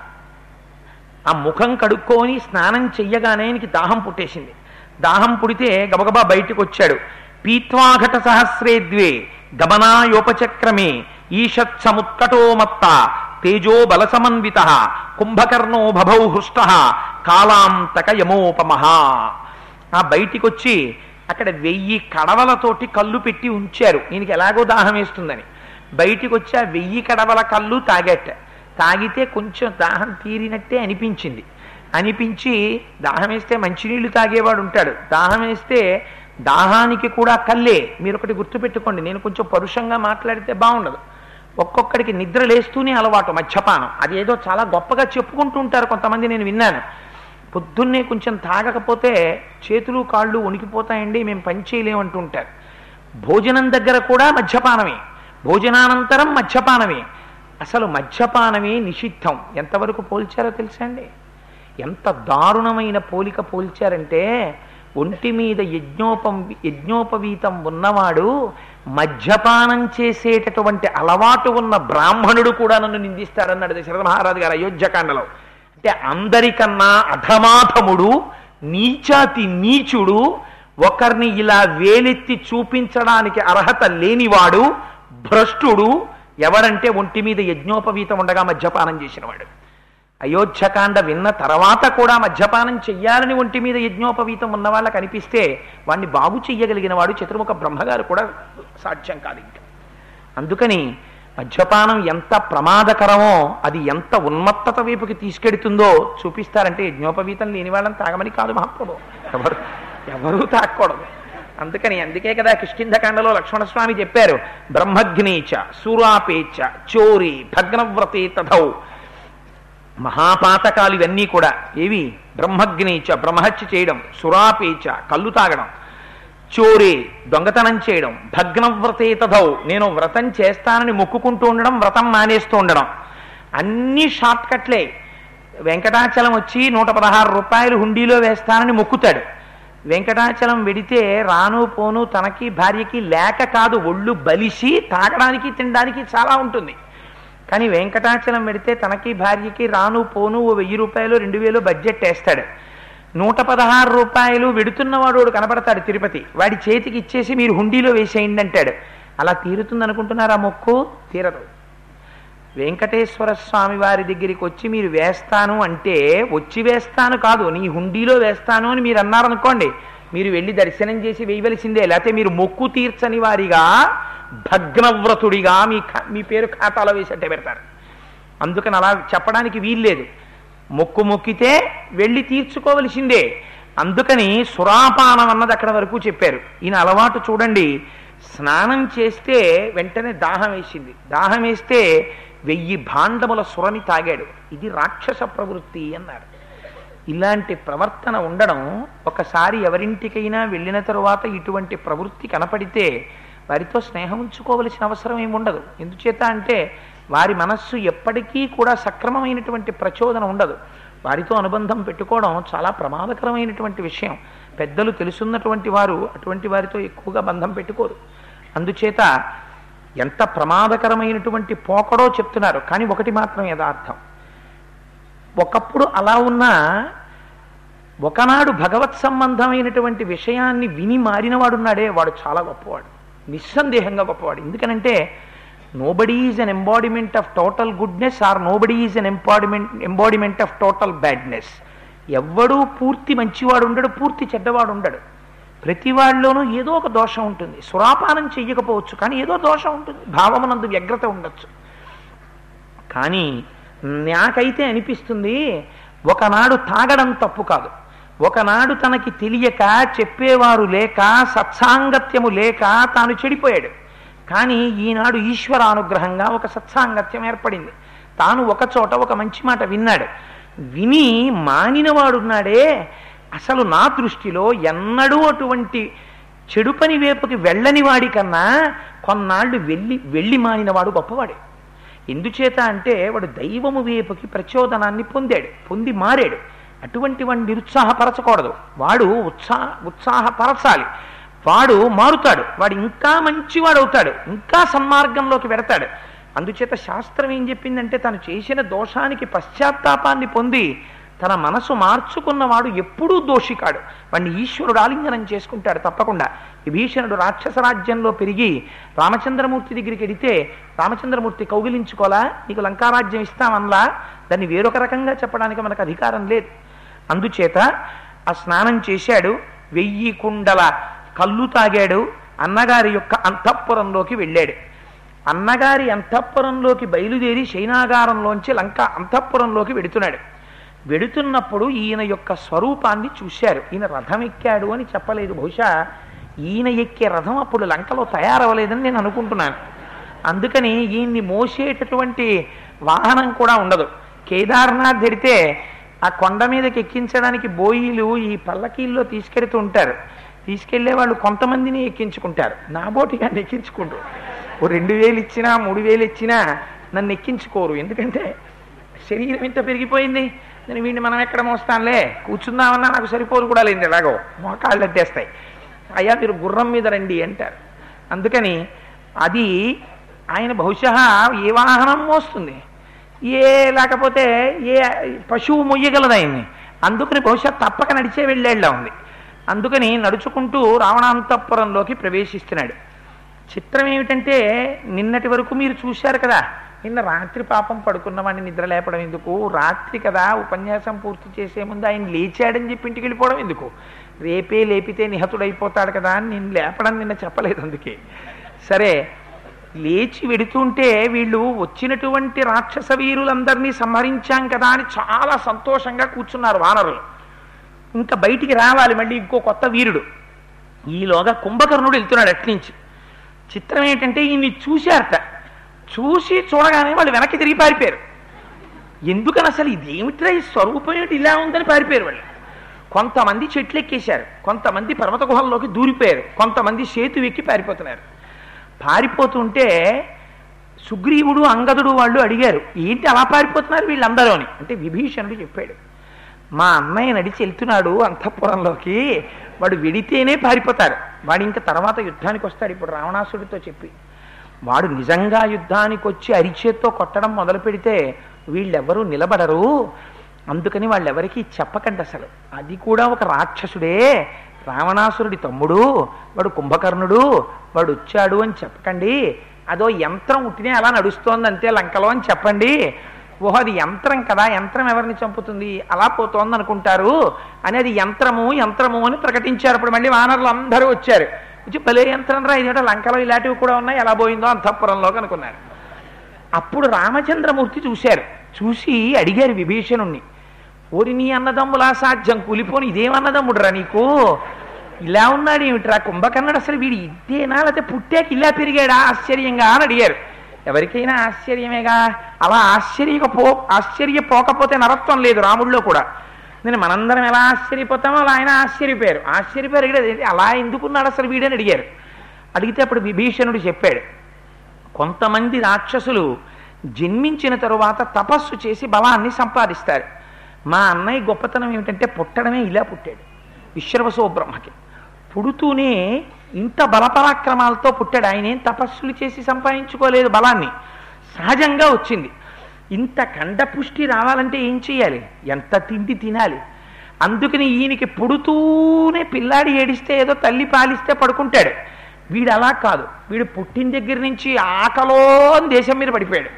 ఆ ముఖం కడుక్కొని స్నానం చెయ్యగానే ఆయనకి దాహం పుట్టేసింది దాహం పుడితే గబగబా బయటికి వచ్చాడు పీత్వాఘట సహస్రే ద్వే గమనాయోపచక్రమే ఈషత్సముత్కటో మత్త తేజో బలసమన్విత కుంభకర్ణో భభౌ హృష్ట కాలాంతక యమోపమహ ఆ బయటికి వచ్చి అక్కడ వెయ్యి కడవలతోటి కళ్ళు పెట్టి ఉంచారు ఈయనకి ఎలాగో దాహం వేస్తుందని బయటికి వచ్చి ఆ వెయ్యి కడవల కళ్ళు తాగట తాగితే కొంచెం దాహం తీరినట్టే అనిపించింది అనిపించి దాహం వేస్తే మంచినీళ్లు తాగేవాడు ఉంటాడు దాహం వేస్తే దాహానికి కూడా కల్లే మీరు ఒకటి గుర్తుపెట్టుకోండి నేను కొంచెం పరుషంగా మాట్లాడితే బాగుండదు ఒక్కొక్కడికి నిద్ర లేస్తూనే అలవాటు మద్యపానం అదేదో చాలా గొప్పగా చెప్పుకుంటూ ఉంటారు కొంతమంది నేను విన్నాను పొద్దున్నే కొంచెం తాగకపోతే చేతులు కాళ్ళు వణికిపోతాయండి మేము పని చేయలేమంటూ ఉంటారు భోజనం దగ్గర కూడా మద్యపానమే భోజనానంతరం మద్యపానమే అసలు మద్యపానమే నిషిద్ధం ఎంతవరకు పోల్చారో తెలుసా అండి ఎంత దారుణమైన పోలిక పోల్చారంటే ఒంటి మీద యజ్ఞోపం యజ్ఞోపవీతం ఉన్నవాడు మద్యపానం చేసేటటువంటి అలవాటు ఉన్న బ్రాహ్మణుడు కూడా నన్ను నిందిస్తాడన్నాడు దశరథ మహారాజు గారు అయోధ్యకాండలో అంటే అందరికన్నా అధమాధముడు నీచాతి నీచుడు ఒకరిని ఇలా వేలెత్తి చూపించడానికి అర్హత లేనివాడు భ్రష్టుడు ఎవరంటే ఒంటి మీద యజ్ఞోపవీతం ఉండగా మద్యపానం చేసినవాడు అయోధ్యకాండ విన్న తర్వాత కూడా మద్యపానం చెయ్యాలని ఒంటి మీద యజ్ఞోపవీతం ఉన్న వాళ్ళకి అనిపిస్తే వాడిని బాగు చెయ్యగలిగిన వాడు చతుర్ముఖ బ్రహ్మగారు కూడా సాధ్యం కాదు ఇంకా అందుకని మద్యపానం ఎంత ప్రమాదకరమో అది ఎంత ఉన్మత్తత వైపుకి తీసుకెడుతుందో చూపిస్తారంటే యజ్ఞోపవీతం లేని వాళ్ళని తాగమని కాదు మహాప్రభు ఎవరు ఎవరూ తాగకూడదు అందుకని అందుకే కదా కిష్కింధకాండలో లక్ష్మణస్వామి చెప్పారు బ్రహ్మగ్నేచ సూరాపేచ చోరి భగ్నవ్రతే తథౌ మహాపాతకాలు ఇవన్నీ కూడా ఏవి బ్రహ్మగ్నేచ బ్రహ్మహత్య చేయడం సురాపేచ కళ్ళు తాగడం చోరే దొంగతనం చేయడం భగ్నవ్రతే తథౌ నేను వ్రతం చేస్తానని మొక్కుకుంటూ ఉండడం వ్రతం మానేస్తూ ఉండడం అన్ని షార్ట్ కట్లే వెంకటాచలం వచ్చి నూట పదహారు రూపాయలు హుండీలో వేస్తానని మొక్కుతాడు వెంకటాచలం వెడితే రాను పోను తనకి భార్యకి లేక కాదు ఒళ్ళు బలిసి తాగడానికి తినడానికి చాలా ఉంటుంది కానీ వెంకటాచలం పెడితే తనకి భార్యకి రాను పోను ఓ వెయ్యి రూపాయలు రెండు వేలు బడ్జెట్ వేస్తాడు నూట పదహారు రూపాయలు వెడుతున్నవాడు వాడు కనపడతాడు తిరుపతి వాడి చేతికి ఇచ్చేసి మీరు హుండీలో వేసేయండి అంటాడు అలా తీరుతుంది అనుకుంటున్నారా మొక్కు తీరదు వెంకటేశ్వర స్వామి వారి దగ్గరికి వచ్చి మీరు వేస్తాను అంటే వచ్చి వేస్తాను కాదు నీ హుండీలో వేస్తాను అని మీరు అన్నారనుకోండి మీరు వెళ్ళి దర్శనం చేసి వేయవలసిందే లేకపోతే మీరు మొక్కు తీర్చని వారిగా భగ్నవ్రతుడిగా మీ ఖా- మీ పేరు ఖాతాలో వేసట్టే పెడతారు అందుకని అలా చెప్పడానికి వీల్లేదు మొక్కు మొక్కితే వెళ్ళి తీర్చుకోవలసిందే అందుకని సురాపానం అన్నది అక్కడ వరకు చెప్పారు ఈయన అలవాటు చూడండి స్నానం చేస్తే వెంటనే దాహం వేసింది దాహం వేస్తే వెయ్యి భాండముల సురని తాగాడు ఇది రాక్షస ప్రవృత్తి అన్నారు ఇలాంటి ప్రవర్తన ఉండడం ఒకసారి ఎవరింటికైనా వెళ్ళిన తరువాత ఇటువంటి ప్రవృత్తి కనపడితే వారితో స్నేహం ఉంచుకోవలసిన అవసరం ఏమి ఉండదు ఎందుచేత అంటే వారి మనస్సు ఎప్పటికీ కూడా సక్రమమైనటువంటి ప్రచోదన ఉండదు వారితో అనుబంధం పెట్టుకోవడం చాలా ప్రమాదకరమైనటువంటి విషయం పెద్దలు తెలుసున్నటువంటి వారు అటువంటి వారితో ఎక్కువగా బంధం పెట్టుకోరు అందుచేత ఎంత ప్రమాదకరమైనటువంటి పోకడో చెప్తున్నారు కానీ ఒకటి మాత్రం యథార్థం ఒకప్పుడు అలా ఉన్నా ఒకనాడు భగవత్ సంబంధమైనటువంటి విషయాన్ని విని మారినవాడున్నాడే వాడు చాలా గొప్పవాడు నిస్సందేహంగా గొప్పవాడు ఎందుకనంటే nobody is an embodiment of total goodness or nobody is an embodiment embodiment of total badness ఎవ్వడూ పూర్తి మంచివాడు ఉండడు పూర్తి చెడ్డవాడు ఉండడు ప్రతి వాళ్ళలోనూ ఏదో ఒక దోషం ఉంటుంది సురాపానం చెయ్యకపోవచ్చు కానీ ఏదో దోషం ఉంటుంది భావమునందు వ్యగ్రత ఉండొచ్చు కానీ నాకైతే అనిపిస్తుంది ఒకనాడు తాగడం తప్పు కాదు ఒకనాడు తనకి తెలియక చెప్పేవారు లేక సత్సాంగత్యము లేక తాను చెడిపోయాడు కానీ ఈనాడు ఈశ్వర అనుగ్రహంగా ఒక సత్సాంగత్యం ఏర్పడింది తాను ఒక చోట ఒక మంచి మాట విన్నాడు విని మానినవాడున్నాడే అసలు నా దృష్టిలో ఎన్నడూ అటువంటి చెడు పని వైపుకి వెళ్ళని వాడి కన్నా కొన్నాళ్ళు వెళ్ళి వెళ్ళి మానినవాడు గొప్పవాడే ఎందుచేత అంటే వాడు దైవము వైపుకి ప్రచోదనాన్ని పొందాడు పొంది మారాడు అటువంటి వాడిని నిరుత్సాహపరచకూడదు వాడు ఉత్సాహ ఉత్సాహపరచాలి వాడు మారుతాడు వాడు ఇంకా మంచివాడు అవుతాడు ఇంకా సన్మార్గంలోకి వెడతాడు అందుచేత శాస్త్రం ఏం చెప్పిందంటే తను చేసిన దోషానికి పశ్చాత్తాపాన్ని పొంది తన మనసు మార్చుకున్నవాడు ఎప్పుడూ దోషికాడు వాడిని ఈశ్వరుడు ఆలింగనం చేసుకుంటాడు తప్పకుండా విభీషణుడు రాక్షస రాజ్యంలో పెరిగి రామచంద్రమూర్తి దగ్గరికి వెడితే రామచంద్రమూర్తి కౌగిలించుకోలా నీకు లంకారాజ్యం ఇస్తామనలా దాన్ని వేరొక రకంగా చెప్పడానికి మనకు అధికారం లేదు అందుచేత ఆ స్నానం చేశాడు వెయ్యి కుండల కళ్ళు తాగాడు అన్నగారి యొక్క అంతఃపురంలోకి వెళ్ళాడు అన్నగారి అంతఃపురంలోకి బయలుదేరి శైనాగారంలోంచి లంక అంతఃపురంలోకి వెడుతున్నాడు వెడుతున్నప్పుడు ఈయన యొక్క స్వరూపాన్ని చూశారు ఈయన రథం ఎక్కాడు అని చెప్పలేదు బహుశా ఈయన ఎక్కే రథం అప్పుడు లంకలో తయారవ్వలేదని నేను అనుకుంటున్నాను అందుకని ఈయన్ని మోసేటటువంటి వాహనం కూడా ఉండదు కేదార్నాథ్ ఎడితే ఆ కొండ మీదకి ఎక్కించడానికి బోయిలు ఈ పల్లకీల్లో తీసుకెడుతూ ఉంటారు తీసుకెళ్లే వాళ్ళు కొంతమందిని ఎక్కించుకుంటారు నా బోటిగా ఎక్కించుకుంటారు ఓ రెండు వేలు ఇచ్చినా మూడు వేలు ఇచ్చినా నన్ను ఎక్కించుకోరు ఎందుకంటే శరీరం ఇంత పెరిగిపోయింది నేను వీడిని మనం ఎక్కడ మోస్తానులే కూర్చుందామన్నా నాకు సరిపోదు కూడా లేదు ఎలాగో మోకాళ్ళు అడ్డేస్తాయి అయ్యా మీరు గుర్రం మీద రండి అంటారు అందుకని అది ఆయన బహుశా ఏ వాహనం మోస్తుంది ఏ లేకపోతే ఏ పశువు మొయ్యగలదు ఆయన్ని అందుకని బహుశా తప్పక నడిచే వెళ్ళేళ్ళ ఉంది అందుకని నడుచుకుంటూ రావణాంతపురంలోకి ప్రవేశిస్తున్నాడు చిత్రం ఏమిటంటే నిన్నటి వరకు మీరు చూశారు కదా నిన్న రాత్రి పాపం పడుకున్న వాడిని నిద్ర లేపడం ఎందుకు రాత్రి కదా ఉపన్యాసం పూర్తి చేసే ముందు ఆయన లేచాడని చెప్పి ఇంటికి వెళ్ళిపోవడం ఎందుకు రేపే లేపితే నిహతుడైపోతాడు కదా అని నేను లేపడం నిన్న చెప్పలేదు అందుకే సరే లేచి వెడుతుంటే వీళ్ళు వచ్చినటువంటి రాక్షస వీరులందరినీ సంహరించాం కదా అని చాలా సంతోషంగా కూర్చున్నారు వానరులు ఇంకా బయటికి రావాలి మళ్ళీ ఇంకో కొత్త వీరుడు ఈలోగా కుంభకర్ణుడు వెళ్తున్నాడు అట్నుంచి చిత్రం ఏంటంటే ఈయన్ని చూశారట చూసి చూడగానే వాళ్ళు వెనక్కి తిరిగి పారిపోయారు ఎందుకని అసలు ఇదేమిట్రా ఈ స్వరూపం ఏమిటి ఇలా ఉందని పారిపోయారు వాళ్ళు కొంతమంది చెట్లు ఎక్కేశారు కొంతమంది పర్వత గుహల్లోకి దూరిపోయారు కొంతమంది సేతు ఎక్కి పారిపోతున్నారు పారిపోతుంటే సుగ్రీవుడు అంగదుడు వాళ్ళు అడిగారు ఏంటి అలా పారిపోతున్నారు వీళ్ళందరూ అని అంటే విభీషణుడు చెప్పాడు మా అన్నయ్య నడిచి వెళ్తున్నాడు అంతఃపురంలోకి వాడు వెడితేనే పారిపోతారు వాడు ఇంకా తర్వాత యుద్ధానికి వస్తాడు ఇప్పుడు రావణాసుడితో చెప్పి వాడు నిజంగా యుద్ధానికి వచ్చి అరిచేత్తో కొట్టడం మొదలు పెడితే వీళ్ళెవరూ నిలబడరు అందుకని వాళ్ళెవరికీ చెప్పకండి అసలు అది కూడా ఒక రాక్షసుడే రావణాసురుడి తమ్ముడు వాడు కుంభకర్ణుడు వాడు వచ్చాడు అని చెప్పకండి అదో యంత్రం ఉట్టినే అలా నడుస్తోంది అంతే లంకలో అని చెప్పండి ఓహో అది యంత్రం కదా యంత్రం ఎవరిని చంపుతుంది అలా పోతోంది అనుకుంటారు అని అది యంత్రము యంత్రము అని ప్రకటించారు ఇప్పుడు మళ్ళీ వానరులు అందరూ వచ్చారు వచ్చి భలే యంత్రం రా ఇదేంటో లంకలో ఇలాంటివి కూడా ఉన్నాయి ఎలా పోయిందో అంతఃపురంలోకి అనుకున్నారు అప్పుడు రామచంద్రమూర్తి చూశారు చూసి అడిగారు విభీషణుణ్ణి ఓరి నీ అన్నదమ్ములా సాధ్యం కూలిపోని ఇదేమన్నదమ్ముడురా నీకు ఇలా ఉన్నాడు ఏమిట్రా కుంభకర్ణుడు అసలు వీడు ఇదేనా లేకపోతే పుట్టాక ఇలా పెరిగాడా ఆశ్చర్యంగా అని అడిగారు ఎవరికైనా ఆశ్చర్యమేగా అలా ఆశ్చర్యపో ఆశ్చర్యపోకపోతే నరత్వం లేదు రాముడిలో కూడా నేను మనందరం ఎలా ఆశ్చర్యపోతామో అలా ఆయన ఆశ్చర్యపోయారు ఆశ్చర్యపోయారు అడిగారు "ఏంటి అలా ఎందుకున్నాడు అసలు వీడని అడిగారు అడిగితే అప్పుడు విభీషణుడు చెప్పాడు కొంతమంది రాక్షసులు జన్మించిన తరువాత తపస్సు చేసి బలాన్ని సంపాదిస్తారు మా అన్నయ్య గొప్పతనం ఏమిటంటే పుట్టడమే ఇలా పుట్టాడు విశ్రవసో బ్రహ్మకి పుడుతూనే ఇంత బలపరాక్రమాలతో పుట్టాడు ఆయన ఏం తపస్సులు చేసి సంపాదించుకోలేదు బలాన్ని సహజంగా వచ్చింది ఇంత కండపుష్టి రావాలంటే ఏం చేయాలి ఎంత తిండి తినాలి అందుకని ఈయనకి పుడుతూనే పిల్లాడి ఏడిస్తే ఏదో తల్లి పాలిస్తే పడుకుంటాడు వీడు అలా కాదు వీడు పుట్టిన దగ్గర నుంచి ఆకలో అని దేశం మీద పడిపోయాడు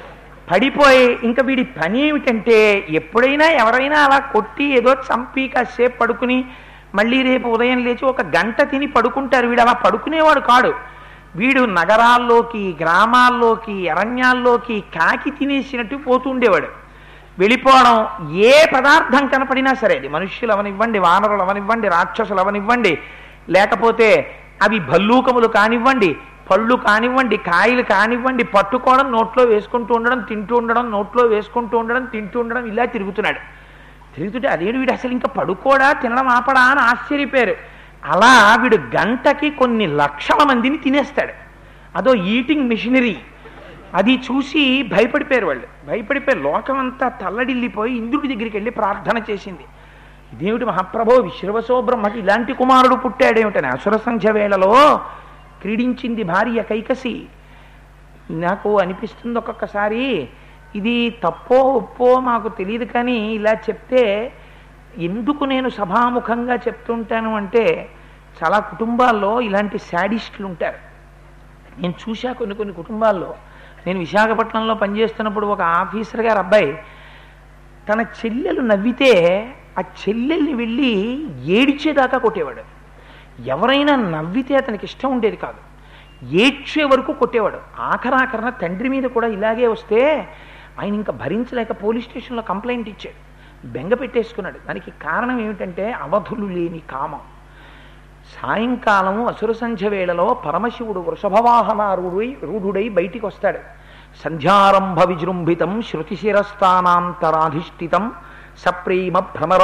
పడిపోయి ఇంకా వీడి పని ఏమిటంటే ఎప్పుడైనా ఎవరైనా అలా కొట్టి ఏదో చంపి కాసేపు పడుకుని మళ్ళీ రేపు ఉదయం లేచి ఒక గంట తిని పడుకుంటారు వీడు అలా పడుకునేవాడు కాడు వీడు నగరాల్లోకి గ్రామాల్లోకి అరణ్యాల్లోకి కాకి తినేసినట్టు పోతుండేవాడు వెళ్ళిపోవడం ఏ పదార్థం కనపడినా సరే అది మనుష్యులు అవనివ్వండి వానరులు అవనివ్వండి రాక్షసులు అవనివ్వండి లేకపోతే అవి భల్లూకములు కానివ్వండి పళ్ళు కానివ్వండి కాయలు కానివ్వండి పట్టుకోవడం నోట్లో వేసుకుంటూ ఉండడం తింటూ ఉండడం నోట్లో వేసుకుంటూ ఉండడం తింటూ ఉండడం ఇలా తిరుగుతున్నాడు తిరుగుతుంటే అదేడు వీడు అసలు ఇంకా పడుకోడా తినడం ఆపడా అని ఆశ్చర్యపోయారు అలా వీడు గంటకి కొన్ని లక్షల మందిని తినేస్తాడు అదో ఈటింగ్ మిషనరీ అది చూసి భయపడిపోయారు వాళ్ళు భయపడిపోయి లోకమంతా తల్లడిల్లిపోయి ఇంద్రుడి దగ్గరికి వెళ్ళి ప్రార్థన చేసింది ఇదేమిటి మహాప్రభో విశ్రవసో బ్రహ్మకి ఇలాంటి కుమారుడు పుట్టాడేమిటని అసుర సంఖ్య వేళలో క్రీడించింది భార్య కైకసి నాకు అనిపిస్తుంది ఒక్కొక్కసారి ఇది తప్పో ఒప్పో మాకు తెలియదు కానీ ఇలా చెప్తే ఎందుకు నేను సభాముఖంగా చెప్తుంటాను అంటే చాలా కుటుంబాల్లో ఇలాంటి శాడిస్టులు ఉంటారు నేను చూశా కొన్ని కొన్ని కుటుంబాల్లో నేను విశాఖపట్నంలో పనిచేస్తున్నప్పుడు ఒక ఆఫీసర్ గారు అబ్బాయి తన చెల్లెలు నవ్వితే ఆ చెల్లెల్ని వెళ్ళి ఏడిచేదాకా కొట్టేవాడు ఎవరైనా నవ్వితే అతనికి ఇష్టం ఉండేది కాదు ఏడ్చే వరకు కొట్టేవాడు ఆఖరాఖరణ తండ్రి మీద కూడా ఇలాగే వస్తే ఆయన ఇంకా భరించలేక పోలీస్ స్టేషన్లో కంప్లైంట్ ఇచ్చాడు బెంగ పెట్టేసుకున్నాడు దానికి కారణం ఏమిటంటే అవధులు లేని కామం సాయంకాలము అసుర సంధ్య వేళలో పరమశివుడు వృషభవాహనారూఢుడై రూఢుడై బయటికి వస్తాడు సంధ్యారంభ విజృంభితం శృతిశిరస్థానాంతరాధిష్ఠితం సప్రేమ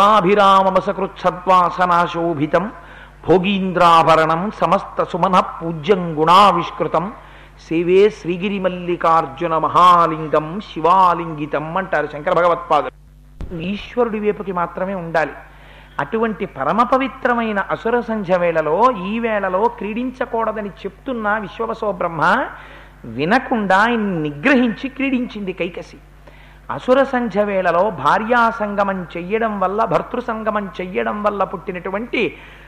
భ్రమరాభిరామసకృత్సద్వాసనాశోభితం భోగీంద్రాభరణం సమస్త సుమన పూజ్యం గుణావిష్కృతం సేవే శ్రీగిరి మల్లికార్జున మహాలింగం శివాలింగితం అంటారు శంకర భగవత్పాదులు ఈశ్వరుడి వైపుకి మాత్రమే ఉండాలి అటువంటి పరమ పవిత్రమైన అసుర సంధ్య వేళలో ఈ వేళలో క్రీడించకూడదని చెప్తున్న విశ్వవసో బ్రహ్మ వినకుండా ఆయన్ని నిగ్రహించి క్రీడించింది కైకసి అసుర సంధ్య వేళలో భార్యా సంగమం చెయ్యడం వల్ల భర్తృ సంగమం చెయ్యడం వల్ల పుట్టినటువంటి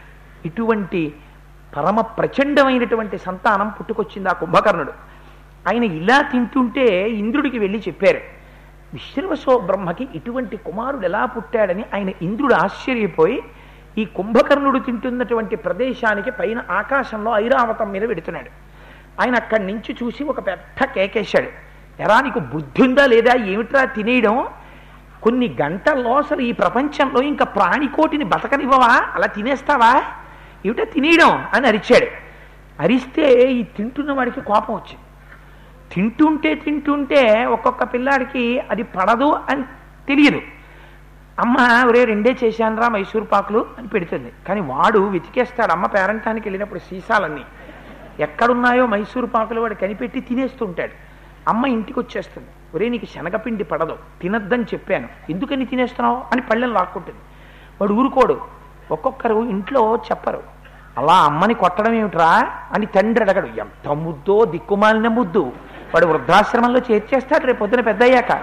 ఇటువంటి పరమ ప్రచండమైనటువంటి సంతానం పుట్టుకొచ్చింది ఆ కుంభకర్ణుడు ఆయన ఇలా తింటుంటే ఇంద్రుడికి వెళ్ళి చెప్పారు విశ్రవసో బ్రహ్మకి ఇటువంటి కుమారుడు ఎలా పుట్టాడని ఆయన ఇంద్రుడు ఆశ్చర్యపోయి ఈ కుంభకర్ణుడు తింటున్నటువంటి ప్రదేశానికి పైన ఆకాశంలో ఐరావతం మీద పెడుతున్నాడు ఆయన అక్కడి నుంచి చూసి ఒక పెద్ద కేకేశాడు ఎరా నీకు బుద్ధి ఉందా లేదా ఏమిట్రా తినేయడం కొన్ని గంటల్లో అసలు ఈ ప్రపంచంలో ఇంకా ప్రాణికోటిని బతకనివ్వవా అలా తినేస్తావా ఏమిటో తినేయడం అని అరిచాడు అరిస్తే ఈ తింటున్న వాడికి కోపం వచ్చింది తింటుంటే తింటుంటే ఒక్కొక్క పిల్లాడికి అది పడదు అని తెలియదు అమ్మ ఒరే రెండే చేశానురా మైసూర్ పాకులు అని పెడుతుంది కానీ వాడు వెతికేస్తాడు అమ్మ పేరంటానికి వెళ్ళినప్పుడు సీసాలన్నీ ఎక్కడున్నాయో మైసూర్ పాకులు వాడు కనిపెట్టి తినేస్తుంటాడు అమ్మ ఇంటికి వచ్చేస్తుంది ఒరే నీకు శనగపిండి పడదు తినద్దని చెప్పాను ఎందుకని తినేస్తున్నావు అని పళ్ళెం లాక్కుంటుంది వాడు ఊరుకోడు ఒక్కొక్కరు ఇంట్లో చెప్పరు అలా అమ్మని కొట్టడం ఏమిట్రా అని తండ్రి అడగడు ఎంత ముద్దో దిక్కుమాలిన ముద్దు వాడు వృద్ధాశ్రమంలో చేర్చేస్తాడు రేపు పొద్దున పెద్ద అయ్యాక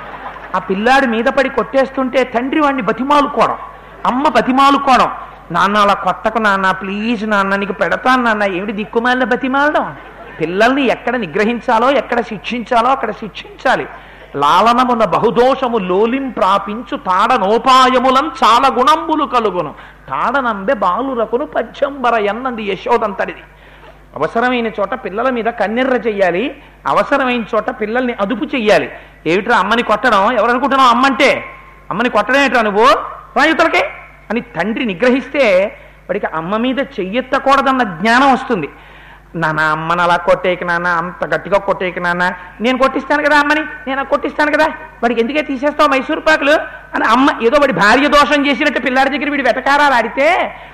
ఆ పిల్లాడి మీద పడి కొట్టేస్తుంటే తండ్రి వాడిని బతిమాలుకోవడం అమ్మ బతిమాలుకోవడం నాన్న అలా కొట్టకు నాన్న ప్లీజ్ నాన్న నీకు పెడతాను నాన్న ఏమిటి దిక్కుమాలిన బతిమాలడం పిల్లల్ని ఎక్కడ నిగ్రహించాలో ఎక్కడ శిక్షించాలో అక్కడ శిక్షించాలి లాలనమున బహుదోషము లోలిం ప్రాపించు తాడనోపాయములం చాలా గుణంబులు కలుగును తాడనంబె బాలురకును పచ్చంబర ఎన్నంది యశోదంతడిది అవసరమైన చోట పిల్లల మీద కన్నెర్ర చెయ్యాలి అవసరమైన చోట పిల్లల్ని అదుపు చెయ్యాలి ఏమిట్రా అమ్మని కొట్టడం ఎవరనుకుంటున్నావు అమ్మంటే అమ్మని కొట్టడం ఏమిట్రా నువ్వు రాయుతలకే అని తండ్రి నిగ్రహిస్తే వాడికి అమ్మ మీద చెయ్యెత్తకూడదన్న జ్ఞానం వస్తుంది నాన్న అమ్మని అలా కొట్టేకి నాన్న అంత గట్టిగా కొట్టేకి నాన్న నేను కొట్టిస్తాను కదా అమ్మని నేను కొట్టిస్తాను కదా వాడికి ఎందుకే తీసేస్తావు మైసూర్ పాకులు అని అమ్మ ఏదో వాడి భార్య దోషం చేసినట్టు పిల్లాడి దగ్గర వీడి వెటకారాలు ఆడితే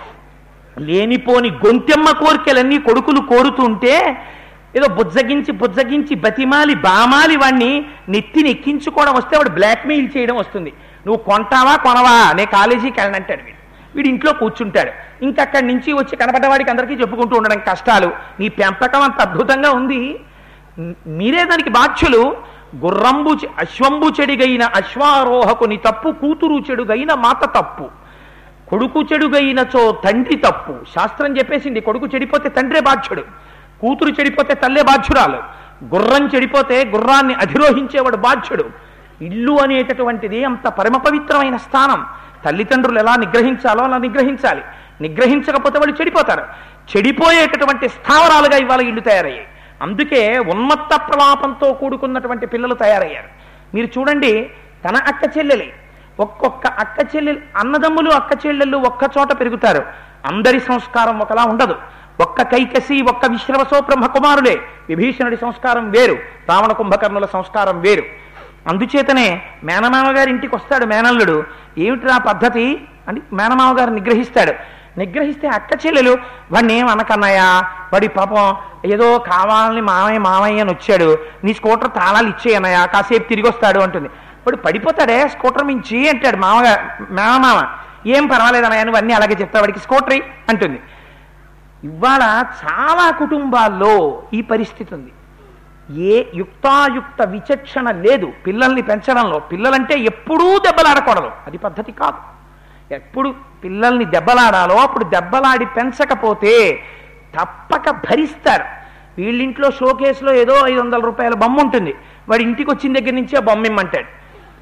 లేనిపోని గొంతెమ్మ కోరికలన్నీ కొడుకులు కోరుతుంటే ఏదో బుజ్జగించి బుజ్జగించి బతిమాలి బామాలి వాడిని నెత్తిని ఎక్కించుకోవడం వస్తే వాడు బ్లాక్మెయిల్ చేయడం వస్తుంది నువ్వు కొంటావా కొనవా నే కాలేజీకి వెళ్ళనంటాడు వీడు వీడు ఇంట్లో కూర్చుంటాడు ఇంకా అక్కడి నుంచి వచ్చి కనబడ్డవాడికి అందరికీ చెప్పుకుంటూ ఉండడం కష్టాలు నీ పెంపకం అంత అద్భుతంగా ఉంది మీరే దానికి బాధ్యులు గుర్రంబు చె- అశ్వంబు చెడిగైన అశ్వారోహకుని తప్పు కూతురు చెడుగైన మాత తప్పు కొడుకు చెడుగైనచో తండ్రి తప్పు శాస్త్రం చెప్పేసింది కొడుకు చెడిపోతే తండ్రే బాధ్యుడు కూతురు చెడిపోతే తల్లే బాధ్యురాలు గుర్రం చెడిపోతే గుర్రాన్ని అధిరోహించేవాడు బాధ్యుడు ఇల్లు అనేటటువంటిది అంత పరమ పవిత్రమైన స్థానం తల్లిదండ్రులు ఎలా నిగ్రహించాలో అలా నిగ్రహించాలి నిగ్రహించకపోతే వాళ్ళు చెడిపోతారు చెడిపోయేటటువంటి స్థావరాలుగా ఇవాళ ఇల్లు తయారయ్యాయి అందుకే ఉన్మత్త ప్రలాపంతో కూడుకున్నటువంటి పిల్లలు తయారయ్యారు మీరు చూడండి తన అక్క చెల్లెలే ఒక్కొక్క అక్క చెల్లెలు అన్నదమ్ములు అక్క చెల్లెళ్ళు ఒక్క చోట పెరుగుతారు అందరి సంస్కారం ఒకలా ఉండదు ఒక్క కైకసి ఒక్క విశ్రవసో బ్రహ్మ కుమారులే విభీషణుడి సంస్కారం వేరు రావణ కుంభకర్ణుల సంస్కారం వేరు అందుచేతనే మేనమామ గారి ఇంటికి వస్తాడు మేనల్లుడు ఏమిట్రా పద్ధతి అని మేనమామ గారు నిగ్రహిస్తాడు నిగ్రహిస్తే అక్క చెల్లెలు వాడిని ఏం అనకన్నయ్యా వాడి పాపం ఏదో కావాలని మామయ్య మామయ్య అని వచ్చాడు నీ స్కూటర్ తాళాలు ఇచ్చేయన్నయ్యా కాసేపు తిరిగి వస్తాడు అంటుంది వాడు పడిపోతాడే స్కూటర్ మించి అంటాడు మామగా మేనమామ ఏం పర్వాలేదన్నయ్య నువ్వు అన్నీ అలాగే చెప్తావు వాడికి స్కూటర్ ఇయ్యి అంటుంది ఇవాళ చాలా కుటుంబాల్లో ఈ పరిస్థితి ఉంది ఏ యుక్తాయుక్త విచక్షణ లేదు పిల్లల్ని పెంచడంలో పిల్లలంటే ఎప్పుడూ దెబ్బలాడకూడదు అది పద్ధతి కాదు ఎప్పుడు పిల్లల్ని దెబ్బలాడాలో అప్పుడు దెబ్బలాడి పెంచకపోతే తప్పక భరిస్తారు వీళ్ళింట్లో షోకేస్లో ఏదో ఐదు వందల రూపాయల బొమ్మ ఉంటుంది వాడి ఇంటికి వచ్చిన దగ్గర నుంచి ఆ బొమ్మ ఇమ్మంటాడు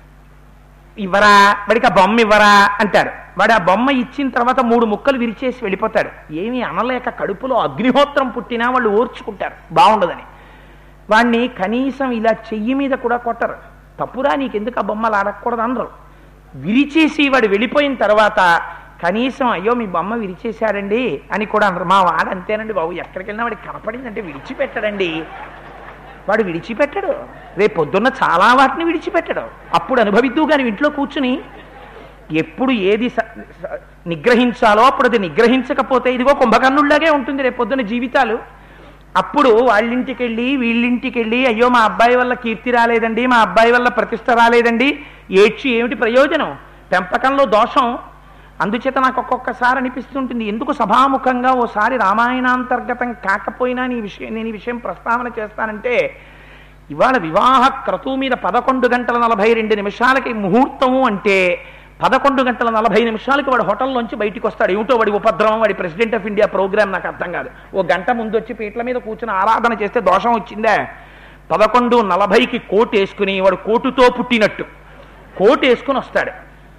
ఇవ్వరా వాడికి ఆ బొమ్మ ఇవ్వరా అంటారు వాడు ఆ బొమ్మ ఇచ్చిన తర్వాత మూడు ముక్కలు విరిచేసి వెళ్ళిపోతాడు ఏమీ అనలేక కడుపులో అగ్నిహోత్రం పుట్టినా వాళ్ళు ఓర్చుకుంటారు బాగుండదని వాడిని కనీసం ఇలా చెయ్యి మీద కూడా కొట్టరు తప్పురా నీకెందుకు ఆ బొమ్మలు ఆడకూడదు అనరు విరిచేసి వాడు వెళ్ళిపోయిన తర్వాత కనీసం అయ్యో మీ బొమ్మ విరిచేశాడండి అని కూడా అనరు మా వాడు అంతేనండి బాబు ఎక్కడికి వెళ్ళినా వాడికి కనపడిందంటే విడిచిపెట్టడండి వాడు విడిచిపెట్టడు రేపు పొద్దున్న చాలా వాటిని విడిచిపెట్టడు అప్పుడు అనుభవిద్దు కానీ ఇంట్లో కూర్చుని ఎప్పుడు ఏది స- స- నిగ్రహించాలో అప్పుడు అది నిగ్రహించకపోతే ఇదిగో కుంభకర్ణుల్లాగే ఉంటుంది రేపు పొద్దున్న జీవితాలు అప్పుడు వాళ్ళింటికి వెళ్ళి వీళ్ళింటికి వెళ్ళి అయ్యో మా అబ్బాయి వల్ల కీర్తి రాలేదండి మా అబ్బాయి వల్ల ప్రతిష్ట రాలేదండి ఏడ్చి ఏమిటి ప్రయోజనం పెంపకంలో దోషం అందుచేత నాకు ఒక్కొక్కసారి అనిపిస్తుంటుంది ఎందుకు సభాముఖంగా ఓసారి రామాయణాంతర్గతం కాకపోయినా నీ విషయం నేను ఈ విషయం ప్రస్తావన చేస్తానంటే ఇవాళ వివాహ క్రతువు మీద పదకొండు గంటల నలభై రెండు నిమిషాలకి ముహూర్తము అంటే పదకొండు గంటల నలభై నిమిషాలకి వాడు హోటల్లోంచి బయటికి వస్తాడు ఏమిటో వాడి ఉపద్రవం వాడి ప్రెసిడెంట్ ఆఫ్ ఇండియా ప్రోగ్రామ్ నాకు అర్థం కాదు ఓ గంట ముందు వచ్చి పీట్ల మీద కూర్చుని ఆరాధన చేస్తే దోషం వచ్చిందే పదకొండు నలభైకి కోట్ వేసుకుని వాడు కోటుతో పుట్టినట్టు కోట్ వేసుకుని వస్తాడు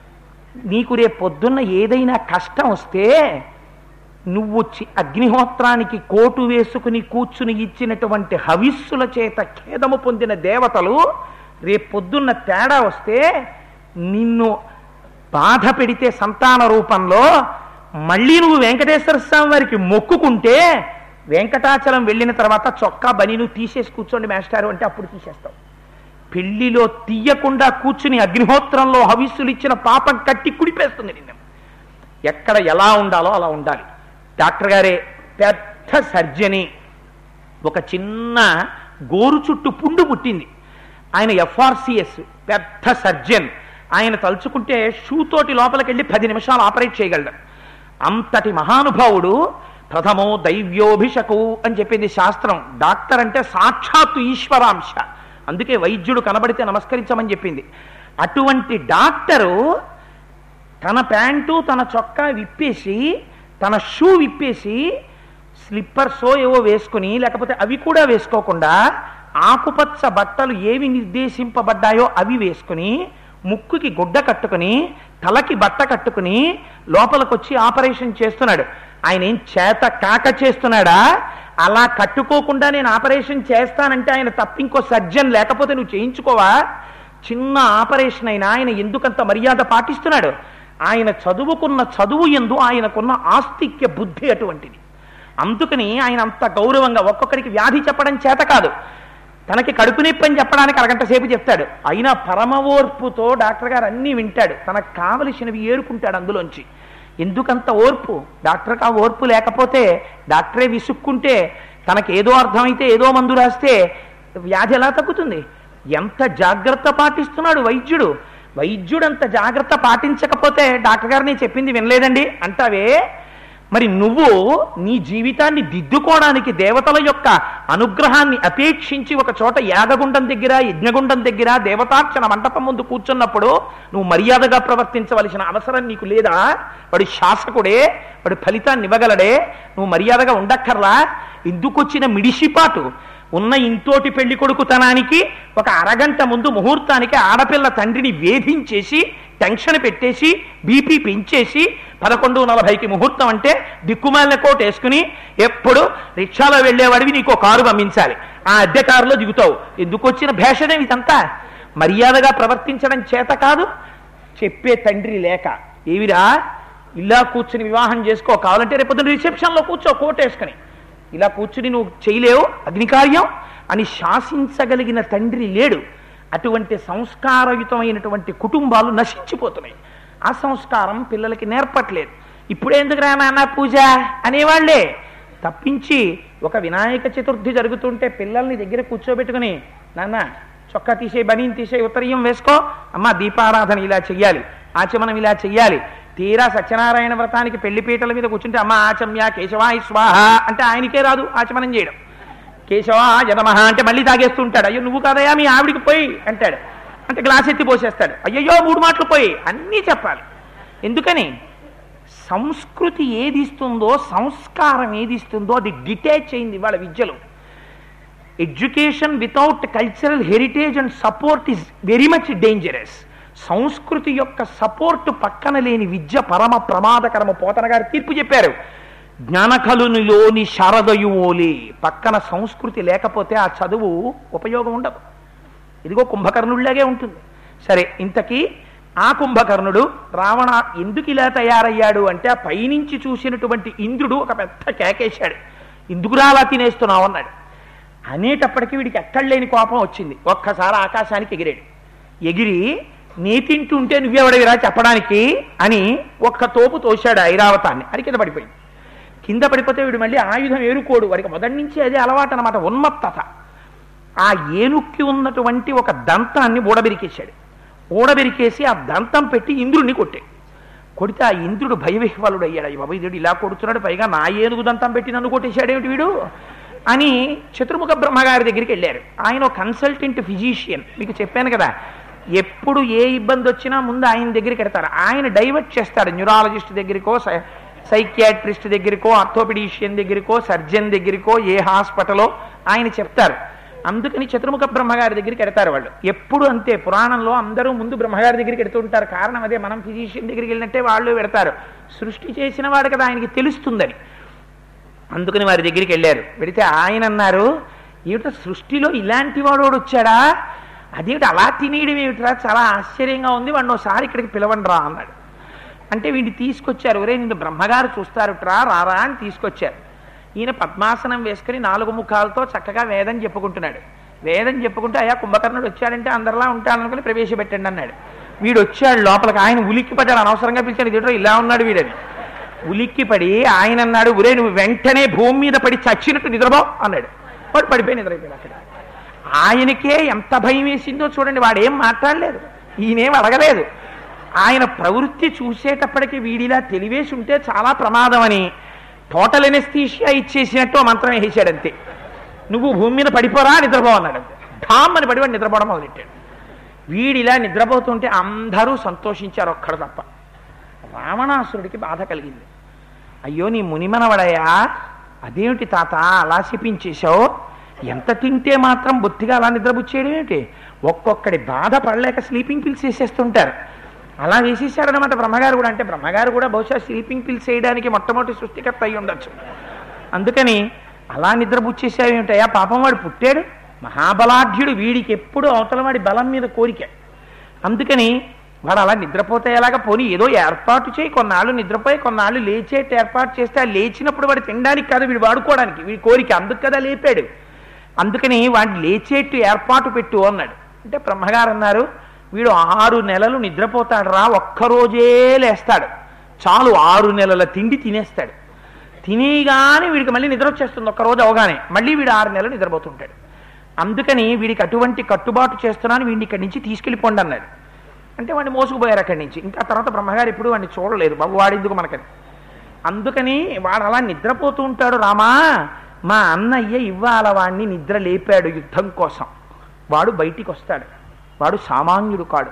నీకు రేపు పొద్దున్న ఏదైనా కష్టం వస్తే నువ్వు చి- అగ్నిహోత్రానికి కోటు వేసుకుని కూర్చుని ఇచ్చినటువంటి హవిస్సుల చేత ఖేదము పొందిన దేవతలు రేపు పొద్దున్న తేడా వస్తే నిన్ను బాధ పెడితే సంతాన రూపంలో మళ్ళీ నువ్వు వెంకటేశ్వర స్వామి వారికి మొక్కుకుంటే వెంకటాచలం వెళ్ళిన తర్వాత చొక్కా బని నువ్వు తీసేసి కూర్చోండి మేస్టారు అంటే అప్పుడు తీసేస్తావు పెళ్లిలో తీయకుండా కూర్చుని అగ్నిహోత్రంలో హవిస్సులు ఇచ్చిన పాపం కట్టి కుడిపేస్తుంది నిన్ను ఎక్కడ ఎలా ఉండాలో అలా ఉండాలి డాక్టర్ గారే పెద్ద సర్జని ఒక చిన్న గోరు చుట్టూ పుండు పుట్టింది ఆయన ఎఫ్ఆర్సిఎస్ పెద్ద సర్జన్ ఆయన తలుచుకుంటే షూ తోటి లోపలికి వెళ్ళి పది నిమిషాలు ఆపరేట్ చేయగలడు అంతటి మహానుభావుడు ప్రథమో దైవ్యోభిషకు అని చెప్పింది శాస్త్రం డాక్టర్ అంటే సాక్షాత్తు ఈశ్వరాంశ అందుకే వైద్యుడు కనబడితే నమస్కరించమని చెప్పింది అటువంటి డాక్టరు తన ప్యాంటు తన చొక్కా విప్పేసి తన షూ విప్పేసి స్లిప్పర్సో ఏవో వేసుకుని లేకపోతే అవి కూడా వేసుకోకుండా ఆకుపచ్చ బట్టలు ఏవి నిర్దేశింపబడ్డాయో అవి వేసుకుని ముక్కుకి గుడ్డ కట్టుకుని తలకి బట్ట కట్టుకుని లోపలికొచ్చి ఆపరేషన్ చేస్తున్నాడు ఆయన ఏం చేత కాక చేస్తున్నాడా అలా కట్టుకోకుండా నేను ఆపరేషన్ చేస్తానంటే ఆయన తప్పింకో సర్జన్ లేకపోతే నువ్వు చేయించుకోవా చిన్న ఆపరేషన్ అయినా ఆయన ఎందుకంత మర్యాద పాటిస్తున్నాడు ఆయన చదువుకున్న చదువు ఎందు ఆయనకున్న ఆస్తిక్య బుద్ధి అటువంటిది అందుకని ఆయన అంత గౌరవంగా ఒక్కొక్కడికి వ్యాధి చెప్పడం చేత కాదు తనకి కడుపు నొప్పి అని చెప్పడానికి అరగంట సేపు చెప్తాడు అయినా పరమ ఓర్పుతో డాక్టర్ గారు అన్నీ వింటాడు తనకు కావలసినవి ఏరుకుంటాడు అందులోంచి ఎందుకంత ఓర్పు డాక్టర్కి ఆ ఓర్పు లేకపోతే డాక్టరే విసుక్కుంటే తనకి ఏదో అర్థమైతే ఏదో మందు రాస్తే వ్యాధి ఎలా తగ్గుతుంది ఎంత జాగ్రత్త పాటిస్తున్నాడు వైద్యుడు వైద్యుడు అంత జాగ్రత్త పాటించకపోతే డాక్టర్ గారు నేను చెప్పింది వినలేదండి అంటావే మరి నువ్వు నీ జీవితాన్ని దిద్దుకోవడానికి దేవతల యొక్క అనుగ్రహాన్ని అపేక్షించి ఒక చోట యాగగుండం దగ్గర యజ్ఞగుండం దగ్గర దేవతార్చన మంటపం ముందు కూర్చున్నప్పుడు నువ్వు మర్యాదగా ప్రవర్తించవలసిన అవసరం నీకు లేదా వాడు శాసకుడే వాడు ఫలితాన్ని ఇవ్వగలడే నువ్వు మర్యాదగా ఉండక్కర్లా ఎందుకొచ్చిన మిడిసిపాటు ఉన్న ఇంతోటి పెళ్లి కొడుకుతనానికి ఒక అరగంట ముందు ముహూర్తానికి ఆడపిల్ల తండ్రిని వేధించేసి టెన్షన్ పెట్టేసి బీపీ పెంచేసి పదకొండు నలభైకి ముహూర్తం అంటే దిక్కుమాలిన కోట్ వేసుకుని ఎప్పుడు రిక్షాలో వెళ్ళేవాడివి నీకు ఒక కారు పంపించాలి ఆ అద్దె కారులో దిగుతావు ఎందుకు వచ్చిన భేషణం ఇదంతా మర్యాదగా ప్రవర్తించడం చేత కాదు చెప్పే తండ్రి లేక ఏవిరా ఇలా కూర్చుని వివాహం చేసుకో కావాలంటే రేపొద్దున రిసెప్షన్లో కూర్చో కోట్ వేసుకుని ఇలా కూర్చుని నువ్వు చేయలేవు అగ్నికార్యం అని శాసించగలిగిన తండ్రి లేడు అటువంటి సంస్కారయుతమైనటువంటి కుటుంబాలు నశించిపోతున్నాయి ఆ సంస్కారం పిల్లలకి నేర్పట్లేదు ఇప్పుడెందుకు రా నాన్న పూజ అనేవాళ్లే తప్పించి ఒక వినాయక చతుర్థి జరుగుతుంటే పిల్లల్ని దగ్గర కూర్చోబెట్టుకుని నాన్న చొక్కా తీసే బనీని తీసే ఉత్తరీయం వేసుకో అమ్మ దీపారాధన ఇలా చెయ్యాలి ఆచమనం ఇలా చెయ్యాలి తీరా సత్యనారాయణ వ్రతానికి పెళ్లి పీటల మీద కూర్చుంటే అమ్మ ఆచమ్య కేశవాయి స్వాహ అంటే ఆయనకే రాదు ఆచమనం చేయడం కేశవా జనమహ అంటే మళ్ళీ తాగేస్తుంటాడు అయ్యో నువ్వు కాదయా మీ ఆవిడికి పోయి అంటాడు అంటే గ్లాస్ ఎత్తి పోసేస్తాడు అయ్యయ్యో మూడు మాటలు పోయి అన్నీ చెప్పాలి ఎందుకని సంస్కృతి ఏది ఇస్తుందో సంస్కారం ఏది ఇస్తుందో అది డిటాచ్ అయింది వాళ్ళ విద్యలో education without cultural heritage and support is very much dangerous సంస్కృతి యొక్క సపోర్ట్ పక్కన లేని విద్య పరమ ప్రమాదకరము పోతన గారు తీర్పు చెప్పారు జ్ఞానకలునిలోని శారదయువోలి పక్కన సంస్కృతి లేకపోతే ఆ చదువు ఉపయోగం ఉండదు ఇదిగో కుంభకర్ణుడిలాగే ఉంటుంది సరే ఇంతకీ ఆ కుంభకర్ణుడు రావణ ఎందుకు ఇలా తయారయ్యాడు అంటే ఆ పైనుంచి చూసినటువంటి ఇంద్రుడు ఒక పెద్ద కేకేశాడు ఎందుకురా అలా తినేస్తున్నావు అన్నాడు అనేటప్పటికీ వీడికి ఎక్కడ లేని కోపం వచ్చింది ఒక్కసారి ఆకాశానికి ఎగిరాడు ఎగిరి నీ తింటుంటే నువ్వెవడవిరా చెప్పడానికి అని ఒక్క తోపు తోశాడు ఐరావతాన్ని అది కింద పడిపోయింది కింద పడిపోతే వీడు మళ్ళీ ఆయుధం ఏరుకోడు వాడికి మొదటి నుంచి అదే అలవాటు అనమాట ఉన్మత్తత ఆ ఏనుక్కి ఉన్నటువంటి ఒక దంతాన్ని ఊడబెరికేశాడు ఊడబెరికేసి ఆ దంతం పెట్టి ఇంద్రుడిని కొట్టాడు కొడితే ఆ ఇంద్రుడు భయవిహ్వలుడు అయ్యాడు అయ్య బాబు ఇంద్రుడు ఇలా కొడుతున్నాడు పైగా నా ఏనుగు దంతం పెట్టి నన్ను కొట్టేశాడేమిటి వీడు అని చతుర్ముఖ బ్రహ్మగారి దగ్గరికి వెళ్ళారు ఆయన ఒక కన్సల్టెంట్ ఫిజీషియన్ మీకు చెప్పాను కదా ఎప్పుడు ఏ ఇబ్బంది వచ్చినా ముందు ఆయన దగ్గరికి వెడతారు ఆయన డైవర్ట్ చేస్తాడు న్యూరాలజిస్ట్ దగ్గరికో సై సైకియాట్రిస్ట్ దగ్గరికో ఆర్థోపెడీషియన్ దగ్గరికో సర్జన్ దగ్గరికో ఏ హాస్పిటలో ఆయన చెప్తారు అందుకని చతుర్ముఖ బ్రహ్మగారి దగ్గరికి వెడతారు వాళ్ళు ఎప్పుడు అంతే పురాణంలో అందరూ ముందు బ్రహ్మగారి దగ్గరికి వెడుతూ ఉంటారు కారణం అదే మనం ఫిజీషియన్ దగ్గరికి వెళ్ళినట్టే వాళ్ళు పెడతారు సృష్టి చేసిన వాడు కదా ఆయనకి తెలుస్తుందని అందుకని వారి దగ్గరికి వెళ్ళారు వెడితే ఆయన అన్నారు ఏమిటో సృష్టిలో ఇలాంటి వాడు ఒకడు వచ్చాడా అదేమిటి అలా తినేయడం ఏమిట్రా చాలా ఆశ్చర్యంగా ఉంది వాడిని ఒకసారి ఇక్కడికి పిలవండి రా అన్నాడు అంటే వీడిని తీసుకొచ్చారు ఒరే నిన్ను బ్రహ్మగారు చూస్తారుట్రా రారా అని తీసుకొచ్చారు ఈయన పద్మాసనం వేసుకుని నాలుగు ముఖాలతో చక్కగా వేదం చెప్పుకుంటున్నాడు వేదం చెప్పుకుంటూ అయ్యా కుంభకర్ణుడు వచ్చాడంటే అందరిలా ఉంటాడనుకుని ప్రవేశపెట్టండి అన్నాడు వీడు వచ్చాడు లోపలికి ఆయన ఉలిక్కి పడ్డాడు అనవసరంగా పిలిచాడు ఇదేటో ఇలా ఉన్నాడు వీడని ఉలిక్కిపడి ఆయన అన్నాడు ఒరే నువ్వు వెంటనే భూమి మీద పడి చచ్చినట్టు నిద్రపో అన్నాడు వాడు పడిపోయి నిద్రైపోయాడు అక్కడ ఆయనకే ఎంత భయం వేసిందో చూడండి వాడు ఏం మాట్లాడలేదు ఈయనేం అడగలేదు ఆయన ప్రవృత్తి చూసేటప్పటికి వీడిలా తెలివేసి ఉంటే చాలా ప్రమాదం అని టోటల్ ఎనెస్థీషియా ఇచ్చేసినట్టు ఆ మంత్రం వేసాడు అంతే నువ్వు భూమి మీద పడిపోరా నిద్రపో అన్నాడు అంతే ఢామ్ అని పడివాడు నిద్రపోవడం మొదలెట్టాడు వీడిలా నిద్రపోతుంటే అందరూ సంతోషించారు ఒక్కడు తప్ప రావణాసురుడికి బాధ కలిగింది అయ్యో నీ మునిమనవడయా అదేమిటి తాత అలా శపించేశావు ఎంత తింటే మాత్రం బొత్తిగా అలా నిద్రపుచ్చేయడం ఏమిటి ఒక్కొక్కడి బాధ పడలేక స్లీపింగ్ పిల్స్ వేసేస్తుంటారు అలా వేసేసాడనమాట బ్రహ్మగారు కూడా అంటే బ్రహ్మగారు కూడా బహుశా స్లీపింగ్ పిల్స్ వేయడానికి మొట్టమొదటి సృష్టికర్త అయి ఉండొచ్చు అందుకని అలా నిద్రపుచ్చేసావు ఏమిటయా పాపం వాడు పుట్టాడు మహాబలాఢ్యుడు వీడికి ఎప్పుడు అవతల వాడి బలం మీద కోరిక అందుకని వాడు అలా నిద్రపోతే ఎలాగా పోనీ ఏదో ఏర్పాటు చేయి కొన్నాళ్ళు నిద్రపోయి కొన్నాళ్ళు లేచేట్టు ఏర్పాటు చేస్తే ఆ లేచినప్పుడు వాడు తినడానికి కాదు వీడు వాడుకోవడానికి వీడి కోరిక అందుకు కదా లేపాడు అందుకని వాడిని లేచేట్టు ఏర్పాటు పెట్టు అన్నాడు అంటే బ్రహ్మగారు అన్నారు వీడు ఆరు నెలలు నిద్రపోతాడు రా ఒక్కరోజే లేస్తాడు చాలు ఆరు నెలల తిండి తినేస్తాడు తినేగానే వీడికి మళ్ళీ నిద్ర వచ్చేస్తుంది ఒక్కరోజు అవగానే మళ్ళీ వీడు ఆరు నెలలు నిద్రపోతుంటాడు అందుకని వీడికి అటువంటి కట్టుబాటు చేస్తున్నాను వీడిని ఇక్కడి నుంచి తీసుకెళ్ళిపోండి అన్నాడు అంటే వాడిని మోసుకుపోయారు అక్కడి నుంచి ఇంకా తర్వాత బ్రహ్మగారు ఎప్పుడు వాడిని చూడలేదు బాబు వాడెందుకు మనకని అందుకని వాడు అలా నిద్రపోతూ ఉంటాడు రామా మా అన్నయ్య ఇవ్వాల వాడిని నిద్ర లేపాడు యుద్ధం కోసం వాడు బయటికి వస్తాడు వాడు సామాన్యుడు కాడు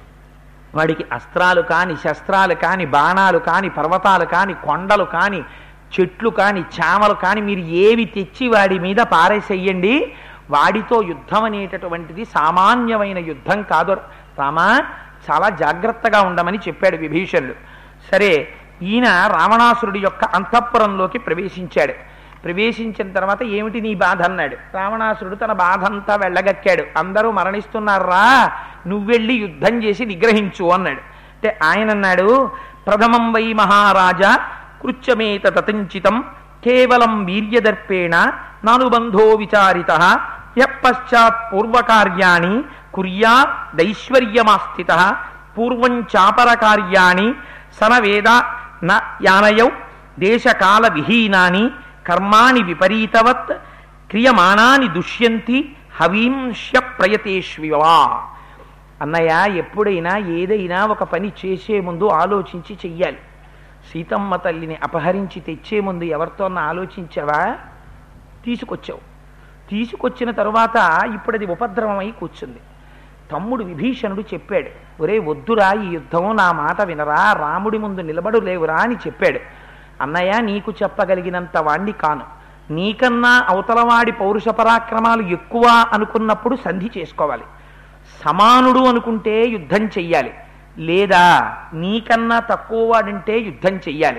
వాడికి అస్త్రాలు కాని శస్త్రాలు కాని బాణాలు కాని పర్వతాలు కాని కొండలు కాని చెట్లు కాని చామలు కాని మీరు ఏవి తెచ్చి వాడి మీద పారేసేయండి వాడితో యుద్ధం అనేటటువంటిది సామాన్యమైన యుద్ధం కాదు రామా చాలా జాగ్రత్తగా ఉండమని చెప్పాడు విభీషణుడు సరే ఈయన రావణాసురుడి యొక్క అంతఃపురంలోకి ప్రవేశించాడు ప్రవేశించిన తర్వాత ఏమిటి నీ బాధ అన్నాడు రావణాసురుడు తన బాధ అంతా వెళ్ళగక్కాడు అందరూ మరణిస్తున్నారా నువ్వెళ్ళి యుద్ధం చేసి నిగ్రహించు అన్నాడు అంటే ఆయన అన్నాడు ప్రథమం వై మహారాజా కృత్యమేత తతంచితం కేవలం వీర్యదర్పేణ నానుబంధో విచారిత యశ్చాత్ పూర్వకార్యాణి కుర్యా దైశ్వర్యమాస్థిత పూర్వం చాపర కార్యాణి సనవేద న యానయౌ దేశకాల విహీనాని కర్మాణి విపరీతవత్ క్రియమానాని దుష్యంతి హవీంశ్య ప్రయతేష్వివా అన్నయ్య ఎప్పుడైనా ఏదైనా ఒక పని చేసే ముందు ఆలోచించి చెయ్యాలి సీతమ్మ తల్లిని అపహరించి తెచ్చే ముందు ఎవరితోన్నా ఆలోచించావా తీసుకొచ్చావు తీసుకొచ్చిన తరువాత ఇప్పుడు అది ఉపద్రవమై కూర్చుంది తమ్ముడు విభీషణుడు చెప్పాడు ఒరే వద్దురా ఈ యుద్ధం నా మాట వినరా రాముడి ముందు నిలబడు లేవురా అని చెప్పాడు అన్నయ్య నీకు చెప్పగలిగినంత వాణ్ణి కాను నీకన్నా అవతలవాడి పౌరుష పరాక్రమాలు ఎక్కువ అనుకున్నప్పుడు సంధి చేసుకోవాలి సమానుడు అనుకుంటే యుద్ధం చెయ్యాలి లేదా నీకన్నా తక్కువ వాడంటే యుద్ధం చెయ్యాలి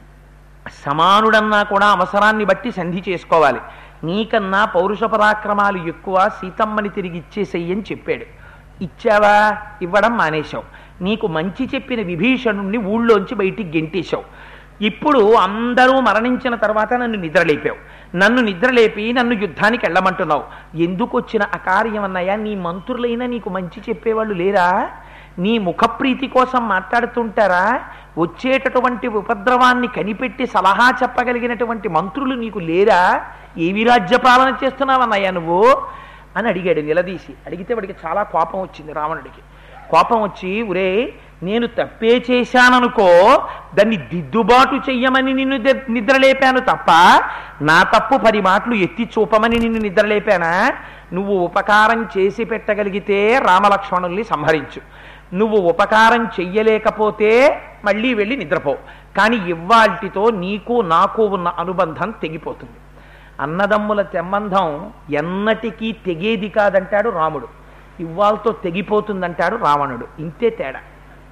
సమానుడన్నా కూడా అవసరాన్ని బట్టి సంధి చేసుకోవాలి నీకన్నా పౌరుష పరాక్రమాలు ఎక్కువ సీతమ్మని తిరిగి ఇచ్చేసేయని చెప్పాడు ఇచ్చావా ఇవ్వడం మానేశావు నీకు మంచి చెప్పిన విభీషణుణ్ణి ఊళ్ళోంచి బయటికి గెంటేశావు ఇప్పుడు అందరూ మరణించిన తర్వాత నన్ను నిద్రలేపావు నన్ను నిద్రలేపి నన్ను యుద్ధానికి వెళ్ళమంటున్నావు ఎందుకు వచ్చిన అకార్యం అన్నయ్య నీ మంత్రులైనా నీకు మంచి చెప్పేవాళ్ళు లేరా నీ ముఖప్రీతి కోసం మాట్లాడుతుంటారా వచ్చేటటువంటి ఉపద్రవాన్ని కనిపెట్టి సలహా చెప్పగలిగినటువంటి మంత్రులు నీకు లేరా ఏవి రాజ్యపాలన చేస్తున్నావన్నయ్యా నువ్వు అని అడిగాడు నిలదీసి అడిగితే వాడికి చాలా కోపం వచ్చింది రావణుడికి కోపం వచ్చి ఒరే నేను తప్పే చేశాననుకో దాన్ని దిద్దుబాటు చెయ్యమని నిన్ను ది- నిద్రలేపాను తప్ప నా తప్పు పది మాటలు ఎత్తి చూపమని నిన్ను నిద్రలేపానా నువ్వు ఉపకారం చేసి పెట్టగలిగితే రామలక్ష్మణుల్ని సంహరించు నువ్వు ఉపకారం చెయ్యలేకపోతే మళ్ళీ వెళ్ళి నిద్రపో కానీ ఇవ్వాల్టితో నీకు నాకు ఉన్న అనుబంధం తెగిపోతుంది అన్నదమ్ముల తెమ్మంధం ఎన్నటికీ తెగేది కాదంటాడు రాముడు ఇవ్వాలతో తెగిపోతుందంటాడు రావణుడు ఇంతే తేడా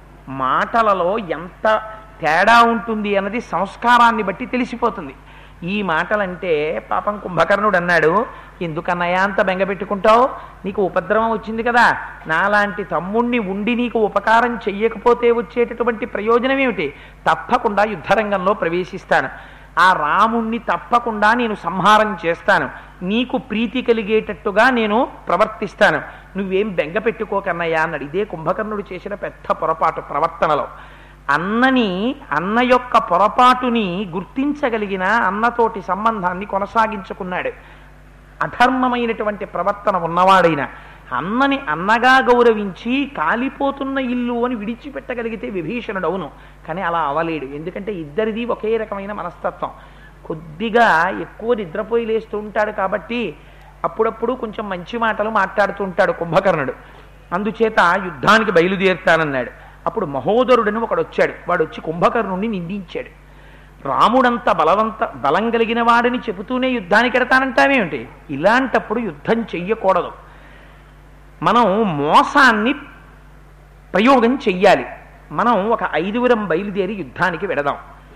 మాటలలో ఎంత తేడా ఉంటుంది అన్నది సంస్కారాన్ని బట్టి తెలిసిపోతుంది ఈ మాటలంటే పాపం కుంభకర్ణుడు అన్నాడు ఎందుకన్నయ్యా అంత బెంగ పెట్టుకుంటావు నీకు ఉపద్రవం వచ్చింది కదా నాలాంటి తమ్ముణ్ణి ఉండి నీకు ఉపకారం చెయ్యకపోతే వచ్చేటటువంటి ప్రయోజనం ఏమిటి తప్పకుండా యుద్ధరంగంలో ప్రవేశిస్తాను ఆ రాముణ్ణి తప్పకుండా నేను సంహారం చేస్తాను నీకు ప్రీతి కలిగేటట్టుగా నేను ప్రవర్తిస్తాను నువ్వేం బెంగ పెట్టుకోకన్నయ్యా అన్నాడు ఇదే కుంభకర్ణుడు చేసిన పెద్ద పొరపాటు ప్రవర్తనలో అన్నని అన్న యొక్క పొరపాటుని గుర్తించగలిగిన అన్నతోటి సంబంధాన్ని కొనసాగించుకున్నాడు అధర్మమైనటువంటి ప్రవర్తన ఉన్నవాడైన అన్నని అన్నగా గౌరవించి కాలిపోతున్న ఇల్లు అని విడిచిపెట్టగలిగితే విభీషణుడు అవును కానీ అలా అవలేడు ఎందుకంటే ఇద్దరిది ఒకే రకమైన మనస్తత్వం కొద్దిగా ఎక్కువ నిద్రపోయి లేస్తూ ఉంటాడు కాబట్టి అప్పుడప్పుడు కొంచెం మంచి మాటలు మాట్లాడుతూ ఉంటాడు కుంభకర్ణుడు అందుచేత యుద్ధానికి బయలుదేరుతానన్నాడు అప్పుడు మహోదరుడని ఒకడు వచ్చాడు వాడు వచ్చి కుంభకర్ణుడిని నిందించాడు రాముడంత బలవంత బలం కలిగిన వాడిని చెబుతూనే యుద్ధానికి ఎడతానంటావేమిటి ఇలాంటప్పుడు యుద్ధం చెయ్యకూడదు మనం మోసాన్ని ప్రయోగం చెయ్యాలి మనం ఒక ఐదుగురం బయలుదేరి యుద్ధానికి వెడదాం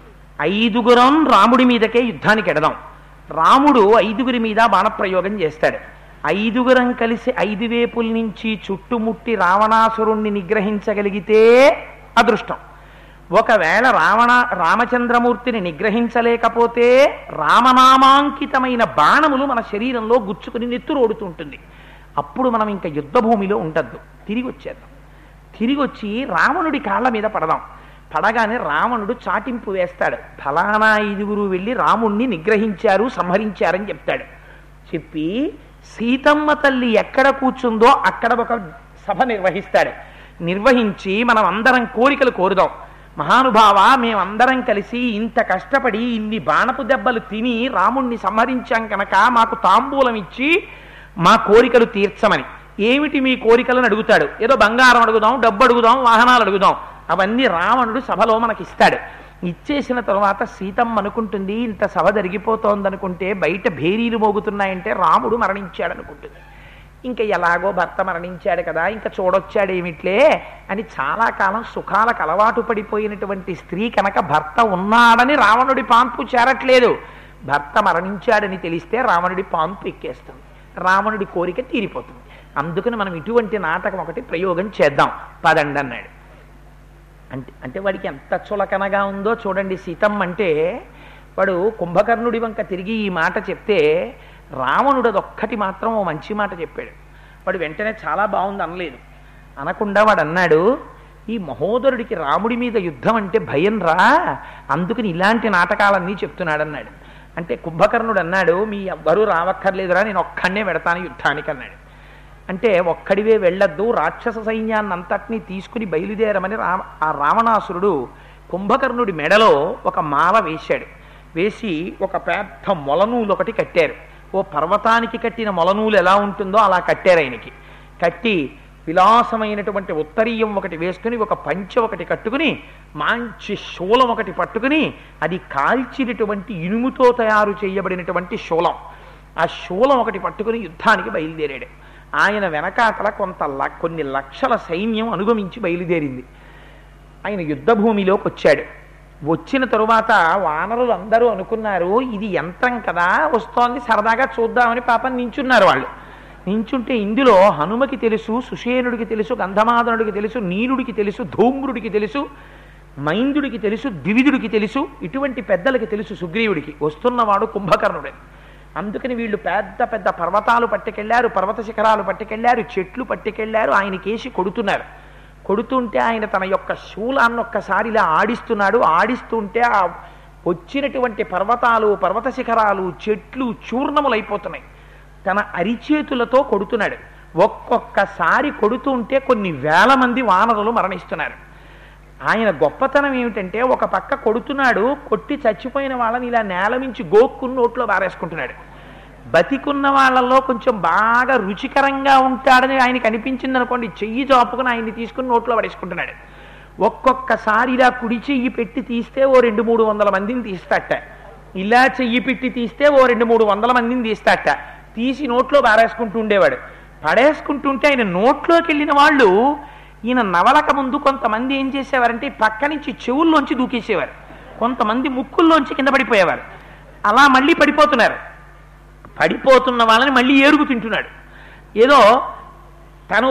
ఐదుగురం రాముడి మీదకే యుద్ధానికి ఎడదాం రాముడు ఐదుగురి మీద బాణప్రయోగం చేస్తాడు ఐదుగురం కలిసి ఐదు వేపుల నుంచి చుట్టుముట్టి రావణాసురుణ్ణి నిగ్రహించగలిగితే అదృష్టం ఒకవేళ రావణ రామచంద్రమూర్తిని నిగ్రహించలేకపోతే రామనామాంకితమైన బాణములు మన శరీరంలో గుచ్చుకుని నెత్తురోడుతుంటుంది అప్పుడు మనం ఇంకా యుద్ధభూమిలో ఉండద్దు తిరిగి వచ్చేద్దాం తిరిగి వచ్చి రావణుడి కాళ్ళ మీద పడదాం పడగానే రావణుడు చాటింపు వేస్తాడు ఫలానా ఐదుగురు వెళ్ళి రాముణ్ణి నిగ్రహించారు సంహరించారని చెప్తాడు చెప్పి సీతమ్మ తల్లి ఎక్కడ కూర్చుందో అక్కడ ఒక సభ నిర్వహిస్తాడు నిర్వహించి మనం అందరం కోరికలు కోరుదాం మహానుభావ మేమందరం కలిసి ఇంత కష్టపడి ఇన్ని బాణపు దెబ్బలు తిని రాముణ్ణి సంహరించాం కనుక మాకు తాంబూలం ఇచ్చి మా కోరికలు తీర్చమని ఏమిటి మీ కోరికలను అడుగుతాడు ఏదో బంగారం అడుగుదాం డబ్బు అడుగుదాం వాహనాలు అడుగుదాం అవన్నీ రావణుడు సభలో మనకిస్తాడు ఇచ్చేసిన తర్వాత సీతమ్మ అనుకుంటుంది ఇంత సభ జరిగిపోతోందనుకుంటే బయట భేరీలు మోగుతున్నాయంటే రాముడు మరణించాడు అనుకుంటుంది ఇంకా ఎలాగో భర్త మరణించాడు కదా ఇంకా చూడొచ్చాడేమిట్లే అని చాలా కాలం సుఖాలకు అలవాటు పడిపోయినటువంటి స్త్రీ కనుక భర్త ఉన్నాడని రావణుడి పాంపు చేరట్లేదు భర్త మరణించాడని తెలిస్తే రావణుడి పాంపు ఎక్కేస్తుంది రావణుడి కోరిక తీరిపోతుంది అందుకని మనం ఇటువంటి నాటకం ఒకటి ప్రయోగం చేద్దాం పదండి అన్నాడు అంటే అంటే వాడికి ఎంత చులకనగా ఉందో చూడండి సీతమ్మ అంటే వాడు కుంభకర్ణుడి వంక తిరిగి ఈ మాట చెప్తే రావణుడు అదొక్కటి మాత్రం ఓ మంచి మాట చెప్పాడు వాడు వెంటనే చాలా బాగుంది అనలేదు అనకుండా వాడు అన్నాడు ఈ మహోదరుడికి రాముడి మీద యుద్ధం అంటే భయం రా అందుకని ఇలాంటి నాటకాలన్నీ చెప్తున్నాడు అన్నాడు అంటే కుంభకర్ణుడు అన్నాడు మీ ఎవ్వరూ రావక్కర్లేదురా నేను ఒక్కడనే పెడతాను యుద్ధానికి అన్నాడు అంటే ఒక్కడివే వెళ్ళొద్దు రాక్షస సైన్యాన్ని అంతటినీ తీసుకుని బయలుదేరమని రా ఆ రావణాసురుడు కుంభకర్ణుడి మెడలో ఒక మాల వేశాడు వేసి ఒక పెద్ద మొలనూలు ఒకటి కట్టారు ఓ పర్వతానికి కట్టిన మొలనూలు ఎలా ఉంటుందో అలా కట్టారు ఆయనకి కట్టి విలాసమైనటువంటి ఉత్తరీయం ఒకటి వేసుకుని ఒక పంచె ఒకటి కట్టుకుని మంచి శూలం ఒకటి పట్టుకుని అది కాల్చినటువంటి ఇనుముతో తయారు చేయబడినటువంటి శూలం ఆ శూలం ఒకటి పట్టుకుని యుద్ధానికి బయలుదేరాడు ఆయన వెనకాతల కొంత ల- కొన్ని లక్షల సైన్యం అనుగమించి బయలుదేరింది ఆయన యుద్ధ భూమిలోకి వచ్చాడు వచ్చిన తరువాత వానరులు అందరూ అనుకున్నారు ఇది యంత్రం కదా వస్తోంది సరదాగా చూద్దామని పాపం నించున్నారు వాళ్ళు నించుంటే ఇందులో హనుమకి తెలుసు సుషేనుడికి తెలుసు గంధమాదనుడికి తెలుసు నీలుడికి తెలుసు ధూమ్రుడికి తెలుసు మైందుడికి తెలుసు ద్వివిధుడికి తెలుసు ఇటువంటి పెద్దలకి తెలుసు సుగ్రీవుడికి వస్తున్నవాడు కుంభకర్ణుడని అందుకని వీళ్ళు పెద్ద పెద్ద పర్వతాలు పట్టుకెళ్లారు పర్వత శిఖరాలు పట్టుకెళ్లారు చెట్లు పట్టుకెళ్లారు ఆయనకేసి కొడుతున్నారు కొడుతుంటే ఆయన తన యొక్క శూలాన్ని ఒక్కసారి ఇలా ఆడిస్తున్నాడు ఆడిస్తుంటే ఆ వచ్చినటువంటి పర్వతాలు పర్వత శిఖరాలు చెట్లు చూర్ణములైపోతున్నాయి తన అరిచేతులతో కొడుతున్నాడు ఒక్కొక్కసారి కొడుతుంటే కొన్ని వేల మంది వానరులు మరణిస్తున్నారు ఆయన గొప్పతనం ఏమిటంటే ఒక పక్క కొడుతున్నాడు కొట్టి చచ్చిపోయిన వాళ్ళని ఇలా నేల మించి గోక్కుని నోట్లో బారేసుకుంటున్నాడు బతికున్న వాళ్ళలో కొంచెం బాగా రుచికరంగా ఉంటాడని ఆయనకి అనిపించింది అనుకోండి చెయ్యి చాపుకుని ఆయన్ని తీసుకుని నోట్లో పడేసుకుంటున్నాడు ఒక్కొక్కసారి ఇలా కుడి చెయ్యి పెట్టి తీస్తే ఓ రెండు మూడు వందల మందిని తీస్తాట ఇలా చెయ్యి పెట్టి తీస్తే ఓ రెండు మూడు వందల మందిని తీస్తాట తీసి నోట్లో బారేసుకుంటూ ఉండేవాడు పడేసుకుంటుంటే ఆయన నోట్లోకి వెళ్ళిన వాళ్ళు ఈయన నవలక ముందు కొంతమంది ఏం చేసేవారంటే ఈ పక్క నుంచి చెవుల్లోంచి దూకేసేవారు కొంతమంది ముక్కుల్లోంచి కింద పడిపోయేవారు అలా మళ్ళీ పడిపోతున్నారు పడిపోతున్న వాళ్ళని మళ్ళీ ఏరుగు తింటున్నాడు ఏదో తను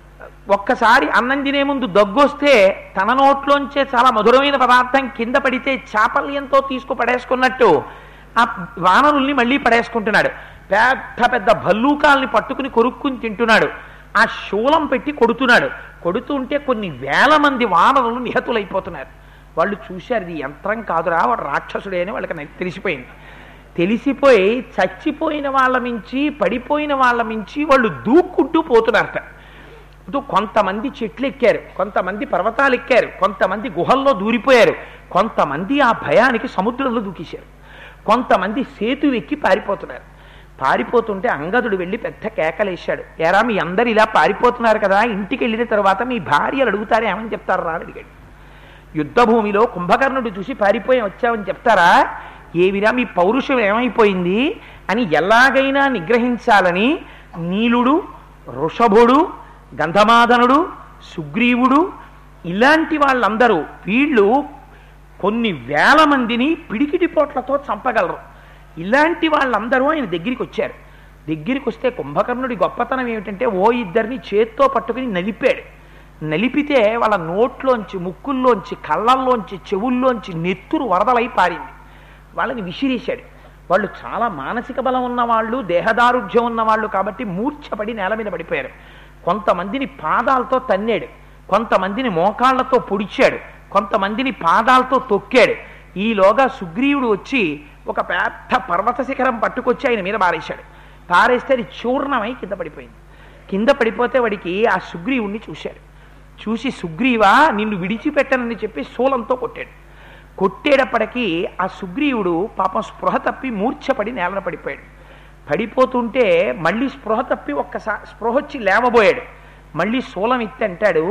ఒక్కసారి అన్నం తినే ముందు దగ్గొస్తే తన నోట్లోంచే చాలా మధురమైన పదార్థం కింద పడితే చాపల్యంతో తీసుకు పడేసుకున్నట్టు ఆ వానరుల్ని మళ్ళీ పడేసుకుంటున్నాడు పెద్ద పెద్ద భల్లూకాల్ని పట్టుకుని కొరుక్కుని తింటున్నాడు ఆ శూలం పెట్టి కొడుతున్నాడు కొడుతుంటే కొన్ని వేల మంది వానరులు నిహతులైపోతున్నారు వాళ్ళు చూశారు ఇది యంత్రం కాదురా వాడు రాక్షసుడే అని వాళ్ళకి నాకు తెలిసిపోయింది తెలిసిపోయి చచ్చిపోయిన వాళ్ళ మించి పడిపోయిన వాళ్ళ మించి వాళ్ళు దూక్కుంటూ పోతున్నారట ఇటు కొంతమంది చెట్లు ఎక్కారు కొంతమంది పర్వతాలు ఎక్కారు కొంతమంది గుహల్లో దూరిపోయారు కొంతమంది ఆ భయానికి సముద్రంలో దూకేశారు కొంతమంది సేతు ఎక్కి పారిపోతున్నారు పారిపోతుంటే అంగదుడు వెళ్ళి పెద్ద కేకలేశాడు ఎరా మీ అందరు ఇలా పారిపోతున్నారు కదా ఇంటికి వెళ్ళిన తర్వాత మీ భార్యలు అడుగుతారే ఏమని చెప్తారు రా అని అడిగాడు యుద్ధ భూమిలో కుంభకర్ణుడు చూసి పారిపోయి వచ్చావని చెప్తారా ఏవిరా మీ పౌరుషం ఏమైపోయింది అని ఎలాగైనా నిగ్రహించాలని నీలుడు వృషభుడు గంధమాదనుడు సుగ్రీవుడు ఇలాంటి వాళ్ళందరూ వీళ్ళు కొన్ని వేల మందిని పిడికిటి పోట్లతో చంపగలరు ఇలాంటి వాళ్ళందరూ ఆయన దగ్గరికి వచ్చారు దగ్గరికి వస్తే కుంభకర్ణుడి గొప్పతనం ఏమిటంటే ఓ ఇద్దరిని చేత్తో పట్టుకుని నలిపాడు నలిపితే వాళ్ళ నోట్లోంచి ముక్కుల్లోంచి కళ్ళల్లోంచి చెవుల్లోంచి నెత్తురు వరదలై పారింది వాళ్ళని విసిరేశాడు వాళ్ళు చాలా మానసిక బలం ఉన్న వాళ్ళు దేహదారుఢ్యం ఉన్న వాళ్ళు కాబట్టి మూర్ఛపడి నేల మీద పడిపోయారు కొంతమందిని పాదాలతో తన్నాడు కొంతమందిని మోకాళ్లతో పొడిచాడు కొంతమందిని పాదాలతో తొక్కాడు ఈలోగా సుగ్రీవుడు వచ్చి ఒక పెద్ద పర్వత శిఖరం పట్టుకొచ్చి ఆయన మీద పారేశాడు పారేస్తే అది చూర్ణమై కింద పడిపోయింది కింద పడిపోతే వాడికి ఆ సుగ్రీవుణ్ణి చూశాడు చూసి సుగ్రీవా నిన్ను విడిచిపెట్టనని చెప్పి శూలంతో కొట్టాడు కొట్టేటప్పటికీ ఆ సుగ్రీవుడు పాపం స్పృహ తప్పి మూర్ఛపడి నేలన పడిపోయాడు పడిపోతుంటే మళ్ళీ స్పృహ తప్పి ఒక్కసారి స్పృహ వచ్చి లేవబోయాడు మళ్ళీ శూలం ఎత్తి అంటాడు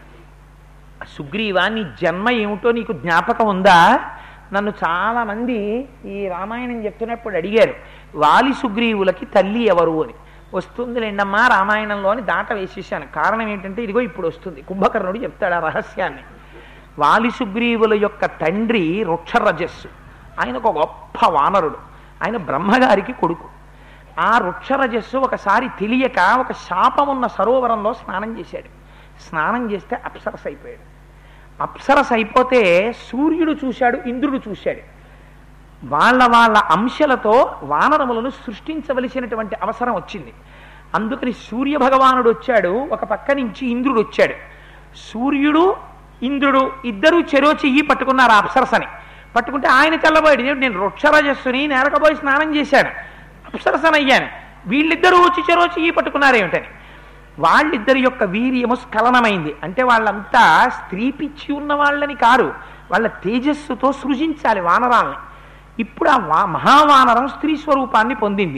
సుగ్రీవా నీ జన్మ ఏమిటో నీకు జ్ఞాపకం ఉందా నన్ను చాలా మంది ఈ రామాయణం చెప్తున్నప్పుడు అడిగారు వాలి సుగ్రీవులకి తల్లి ఎవరు అని వస్తుంది లేండమ్మా రామాయణంలో అని దాట వేసేసాను కారణం ఏంటంటే ఇదిగో ఇప్పుడు వస్తుంది కుంభకర్ణుడు చెప్తాడు ఆ రహస్యాన్ని వాలి సుగ్రీవుల యొక్క తండ్రి వృక్షరజస్సు ఆయన ఒక గొప్ప వానరుడు ఆయన బ్రహ్మగారికి కొడుకు ఆ వృక్షరజస్సు ఒకసారి తెలియక ఒక శాపం ఉన్న సరోవరంలో స్నానం చేశాడు స్నానం చేస్తే అప్సరస్ అయిపోయాడు అప్సరస్ అయిపోతే సూర్యుడు చూశాడు ఇంద్రుడు చూశాడు వాళ్ళ వాళ్ళ అంశలతో వానరములను సృష్టించవలసినటువంటి అవసరం వచ్చింది అందుకని సూర్య భగవానుడు వచ్చాడు ఒక పక్క నుంచి ఇంద్రుడు వచ్చాడు సూర్యుడు ఇంద్రుడు ఇద్దరు చెరో చెయ్యి పట్టుకున్నారు ఆ అప్సరసని పట్టుకుంటే ఆయన తెల్లబోయాడు "ఇదేమిటి, నేను వృక్షరజస్సుని నేరకపోయి స్నానం చేశాను అప్సరసన అయ్యాను వీళ్ళిద్దరూ వచ్చి చెరో చెయ్యి పట్టుకున్నారేమిటని వాళ్ళిద్దరి యొక్క వీర్యము స్ఖలనమైంది అంటే వాళ్ళంతా స్త్రీ పిచ్చి ఉన్న వాళ్ళని కారు వాళ్ళ తేజస్సుతో సృజించాలి వానరాల్ని ఇప్పుడు ఆ వా మహావానరం స్త్రీ స్వరూపాన్ని పొందింది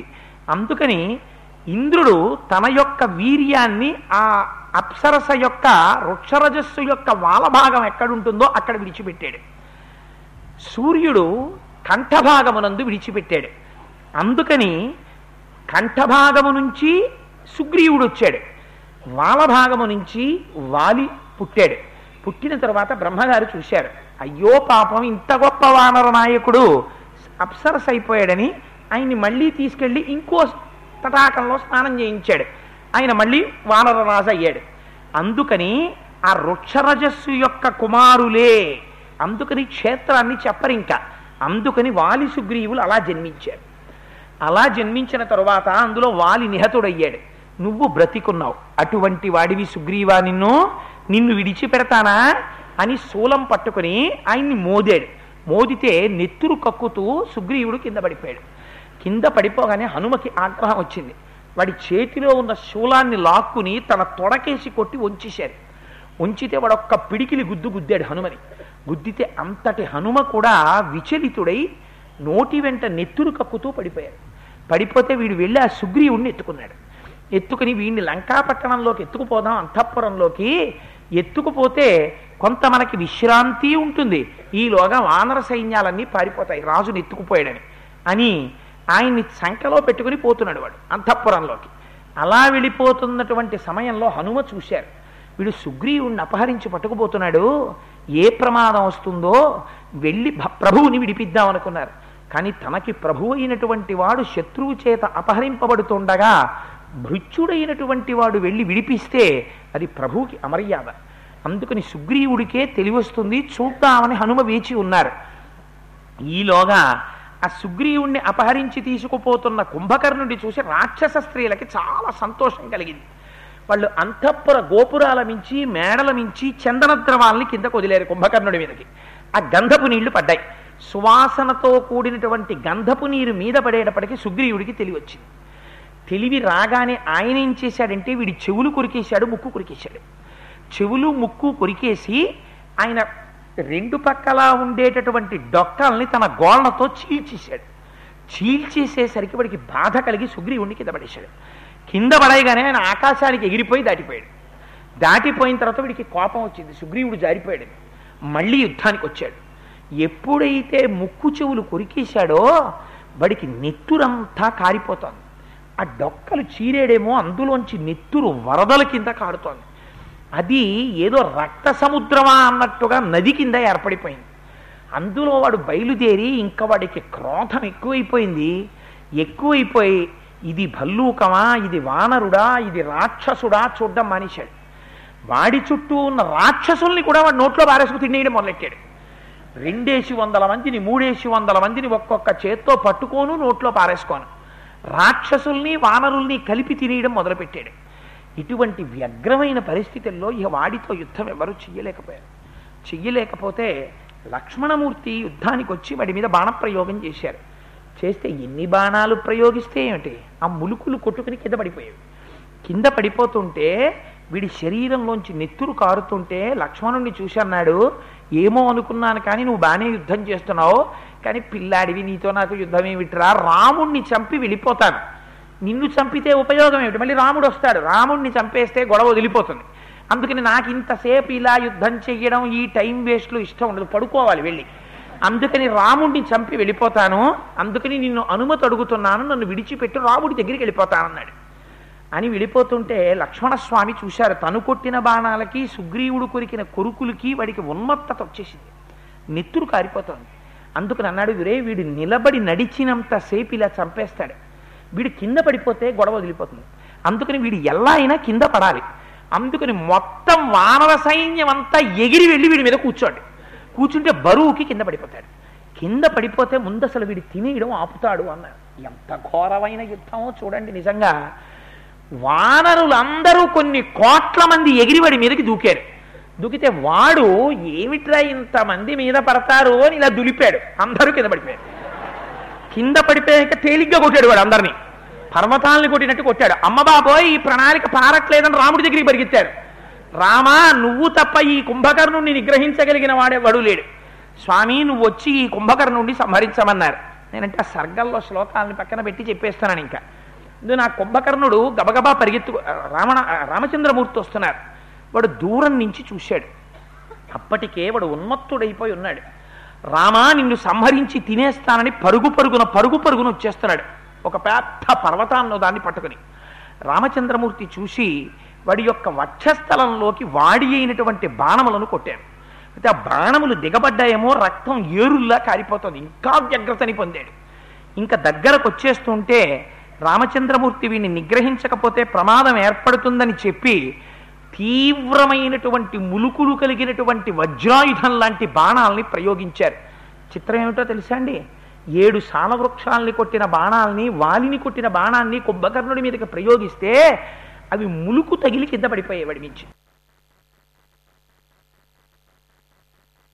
అందుకని ఇంద్రుడు తన యొక్క వీర్యాన్ని ఆ అప్సరస యొక్క వృక్షరజస్సు యొక్క వాలభాగం ఎక్కడుంటుందో అక్కడ విడిచిపెట్టాడు సూర్యుడు కంఠభాగమునందు విడిచిపెట్టాడు అందుకని కంఠభాగము నుంచి సుగ్రీవుడు వచ్చాడు వాలభాగము నుంచి వాలి పుట్టాడు పుట్టిన తర్వాత బ్రహ్మగారు చూశారు అయ్యో పాపం ఇంత గొప్ప వానర నాయకుడు అప్సరస్ అయిపోయాడని ఆయన్ని మళ్ళీ తీసుకెళ్ళి ఇంకో తటాకంలో స్నానం చేయించాడు ఆయన మళ్ళీ వానర రాజు అయ్యాడు అందుకని ఆ వృక్షరజస్సు యొక్క కుమారులే అందుకని క్షేత్రాన్ని చెప్పరు ఇంకా అందుకని వాలి సుగ్రీవులు అలా జన్మించారు అలా జన్మించిన తరువాత అందులో వాలి నిహతుడయ్యాడు నువ్వు బ్రతికున్నావు అటువంటి వాడివి సుగ్రీవా నిన్ను నిన్ను విడిచిపెడతానా అని శూలం పట్టుకుని ఆయన్ని మోదాడు మోదితే నెత్తురు కక్కుతూ సుగ్రీవుడు కింద పడిపోయాడు కింద పడిపోగానే హనుమకి ఆగ్రహం వచ్చింది వాడి చేతిలో ఉన్న శూలాన్ని లాక్కుని తన తొడకేసి కొట్టి వంచేశారు ఉంచితే వాడు ఒక్క పిడికిలి గుద్దు గుద్దాడు హనుమని గుద్దితే అంతటి హనుమ కూడా విచలితుడై నోటి వెంట నెత్తురు కక్కుతూ పడిపోయాడు పడిపోతే వీడు వెళ్ళి ఆ సుగ్రీవుణ్ణి ఎత్తుకున్నాడు ఎత్తుకుని వీడిని లంకాపట్టణంలోకి ఎత్తుకుపోదాం అంతఃపురంలోకి ఎత్తుకుపోతే కొంత మనకి విశ్రాంతి ఉంటుంది ఈలోగా వానర సైన్యాలన్నీ పారిపోతాయి రాజుని ఎత్తుకుపోయాడని అని ఆయన్ని సంకలో పెట్టుకుని పోతున్నాడు వాడు అంతఃపురంలోకి అలా వెళ్ళిపోతున్నటువంటి సమయంలో హనుమ చూశారు వీడు సుగ్రీవుణ్ణి అపహరించి పట్టుకుపోతున్నాడు ఏ ప్రమాదం వస్తుందో వెళ్ళి భ- ప్రభువుని విడిపిద్దాం అనుకున్నారు కానీ తనకి ప్రభు అయినటువంటి వాడు శత్రువు చేత అపహరింపబడుతుండగా భృత్యుడైనటువంటి వాడు వెళ్ళి విడిపిస్తే అది ప్రభువుకి అమర్యాద అందుకని సుగ్రీవుడికే తెలివస్తుంది చూద్దామని హనుమ వేచి ఉన్నారు ఈలోగా ఆ సుగ్రీవుణ్ణి అపహరించి తీసుకుపోతున్న కుంభకర్ణుడి చూసి రాక్షస స్త్రీలకి చాలా సంతోషం కలిగింది వాళ్ళు అంతఃపుర గోపురాల మించి మేడల మించి చందన ద్రవాల్ని కిందకు వదిలేరు కుంభకర్ణుడి మీదకి ఆ గంధపు నీళ్లు పడ్డాయి సువాసనతో కూడినటువంటి గంధపు నీరు మీద పడేటప్పటికి సుగ్రీవుడికి తెలివి వచ్చింది తెలివి రాగానే ఆయన ఏం చేశాడంటే వీడి చెవులు కొరికేశాడు ముక్కు కొరికేశాడు చెవులు ముక్కు కొరికేసి ఆయన రెండు పక్కల ఉండేటటువంటి డొక్కల్ని తన గోళ్ళతో చీల్చేశాడు చీల్చేసేసరికి వాడికి బాధ కలిగి సుగ్రీవుడిని కింద పడేశాడు కింద పడేయగానే ఆయన ఆకాశానికి ఎగిరిపోయి దాటిపోయాడు దాటిపోయిన తర్వాత వీడికి కోపం వచ్చింది సుగ్రీవుడు జారిపోయాడు మళ్ళీ యుద్ధానికి వచ్చాడు ఎప్పుడైతే ముక్కు చెవులు కొరికేశాడో వాడికి నెత్తురంతా కారిపోతోంది ఆ డొక్కలు చీరేడేమో అందులోంచి నెత్తురు వరదల కింద కారుతోంది అది ఏదో రక్త సముద్రమా అన్నట్టుగా నది కింద ఏర్పడిపోయింది అందులో వాడు బయలుదేరి ఇంకా వాడికి క్రోధం ఎక్కువైపోయింది ఎక్కువైపోయి ఇది భల్లూకమా ఇది వానరుడా ఇది రాక్షసుడా చూడ్డం మానేశాడు వాడి చుట్టూ ఉన్న రాక్షసుల్ని కూడా వాడు నోట్లో బారేసుకు తినేయడం మొదలెట్టాడు రెండేసి వందల మందిని మూడేసి వందల మందిని ఒక్కొక్క చేత్తో పట్టుకోను నోట్లో పారేసుకోను రాక్షసుల్ని వానరుల్ని కలిపి తినేయడం మొదలుపెట్టాడు ఇటువంటి వ్యగ్రమైన పరిస్థితుల్లో ఇక వాడితో యుద్ధం ఎవరు చెయ్యలేకపోయారు చెయ్యలేకపోతే లక్ష్మణమూర్తి యుద్ధానికి వచ్చి వాడి మీద బాణప్రయోగం చేశారు చేస్తే ఎన్ని బాణాలు ప్రయోగిస్తే ఏమిటి ఆ ములుకులు కొట్టుకుని కింద పడిపోయాయి కింద పడిపోతుంటే వీడి శరీరంలోంచి నెత్తురు కారుతుంటే లక్ష్మణుణ్ణి చూసి అన్నాడు ఏమో అనుకున్నాను కానీ నువ్వు బాగానే యుద్ధం చేస్తున్నావు కానీ పిల్లాడివి నీతో నాకు యుద్ధం ఏమిట్రా రాముణ్ణి చంపి వెళ్ళిపోతాను నిన్ను చంపితే ఉపయోగం ఏమిటి మళ్ళీ రాముడు వస్తాడు రాముణ్ణి చంపేస్తే గొడవ వదిలిపోతుంది అందుకని నాకు ఇంతసేపు ఇలా యుద్ధం చెయ్యడం ఈ టైం వేస్ట్లు ఇష్టం ఉండదు పడుకోవాలి వెళ్ళి అందుకని రాముణ్ణి చంపి వెళ్ళిపోతాను అందుకని నిన్ను అనుమతి అడుగుతున్నాను నన్ను విడిచిపెట్టి రాముడి దగ్గరికి వెళ్ళిపోతానన్నాడు అని వెళ్ళిపోతుంటే లక్ష్మణస్వామి చూశారు తను కొట్టిన బాణాలకి సుగ్రీవుడు కొరికిన కొరుకులకి వాడికి ఉన్మత్తత వచ్చేసింది నెత్తురు కారిపోతోంది అందుకని అన్నాడు వీరే వీడు నిలబడి నడిచినంత సేపు ఇలా చంపేస్తాడు వీడు కింద పడిపోతే గొడవ వదిలిపోతుంది అందుకని వీడు ఎలా అయినా కింద పడాలి అందుకని మొత్తం వానర సైన్యం అంతా ఎగిరి వెళ్ళి వీడి మీద కూర్చోండి కూర్చుంటే బరువుకి కింద పడిపోతాడు కింద పడిపోతే ముందు అసలు వీడు తినేయడం ఆపుతాడు అన్నారు ఎంత ఘోరమైన యుద్ధమో చూడండి నిజంగా వానరులందరూ కొన్ని కోట్ల మంది ఎగిరి వాడి మీదకి దూకారు దూకితే వాడు ఏమిట్రా ఇంతమంది మీద పడతారు అని ఇలా దులిపాడు అందరూ కింద పడిపోయారు కింద పడిపోయాక తేలిగ్గా కొట్టాడు వాడు అందరినీ పర్వతాలని కొట్టినట్టు కొట్టాడు అమ్మ బాబోయ్ ఈ ప్రణాళిక పారట్లేదని రాముడి దగ్గరికి పరిగెత్తారు రామా నువ్వు తప్ప ఈ కుంభకర్ణుణ్ణి నిగ్రహించగలిగిన వాడే వడు లేడు స్వామి నువ్వు వచ్చి ఈ కుంభకర్ణుణ్ణి సంహరించమన్నారు నేనంటే ఆ సర్గల్లో శ్లోకాలని పక్కన పెట్టి చెప్పేస్తున్నాను ఇంకా ఇది నా కుంభకర్ణుడు గబగబా పరిగెత్తు రావణ రామచంద్రమూర్తి వస్తున్నారు వాడు దూరం నుంచి చూశాడు అప్పటికే వాడు ఉన్మత్తుడైపోయి ఉన్నాడు రామా నిన్ను సంహరించి తినేస్తానని పరుగు పరుగున పరుగు పరుగున వచ్చేస్తున్నాడు ఒక పెద్ద పర్వతాన్నో దాన్ని పట్టుకుని రామచంద్రమూర్తి చూసి వాడి యొక్క వక్షస్థలంలోకి వాడి అయినటువంటి బాణములను కొట్టాడు అయితే ఆ బాణములు దిగబడ్డాయేమో రక్తం ఏరుల్లా కారిపోతుంది ఇంకా వ్యగ్రతని పొందాడు ఇంకా దగ్గరకు వచ్చేస్తుంటే రామచంద్రమూర్తి వీడిని నిగ్రహించకపోతే ప్రమాదం ఏర్పడుతుందని చెప్పి తీవ్రమైనటువంటి ములుకులు కలిగినటువంటి వజ్రాయుధం లాంటి బాణాలని ప్రయోగించారు చిత్రం ఏమిటో తెలుసా అండి ఏడు సాలవృక్షాలని కొట్టిన బాణాలని వాలిని కొట్టిన బాణాన్ని కుంభకర్ణుడి మీదకి ప్రయోగిస్తే అవి ములుకు తగిలి కింద పడిపోయేవాడి మించి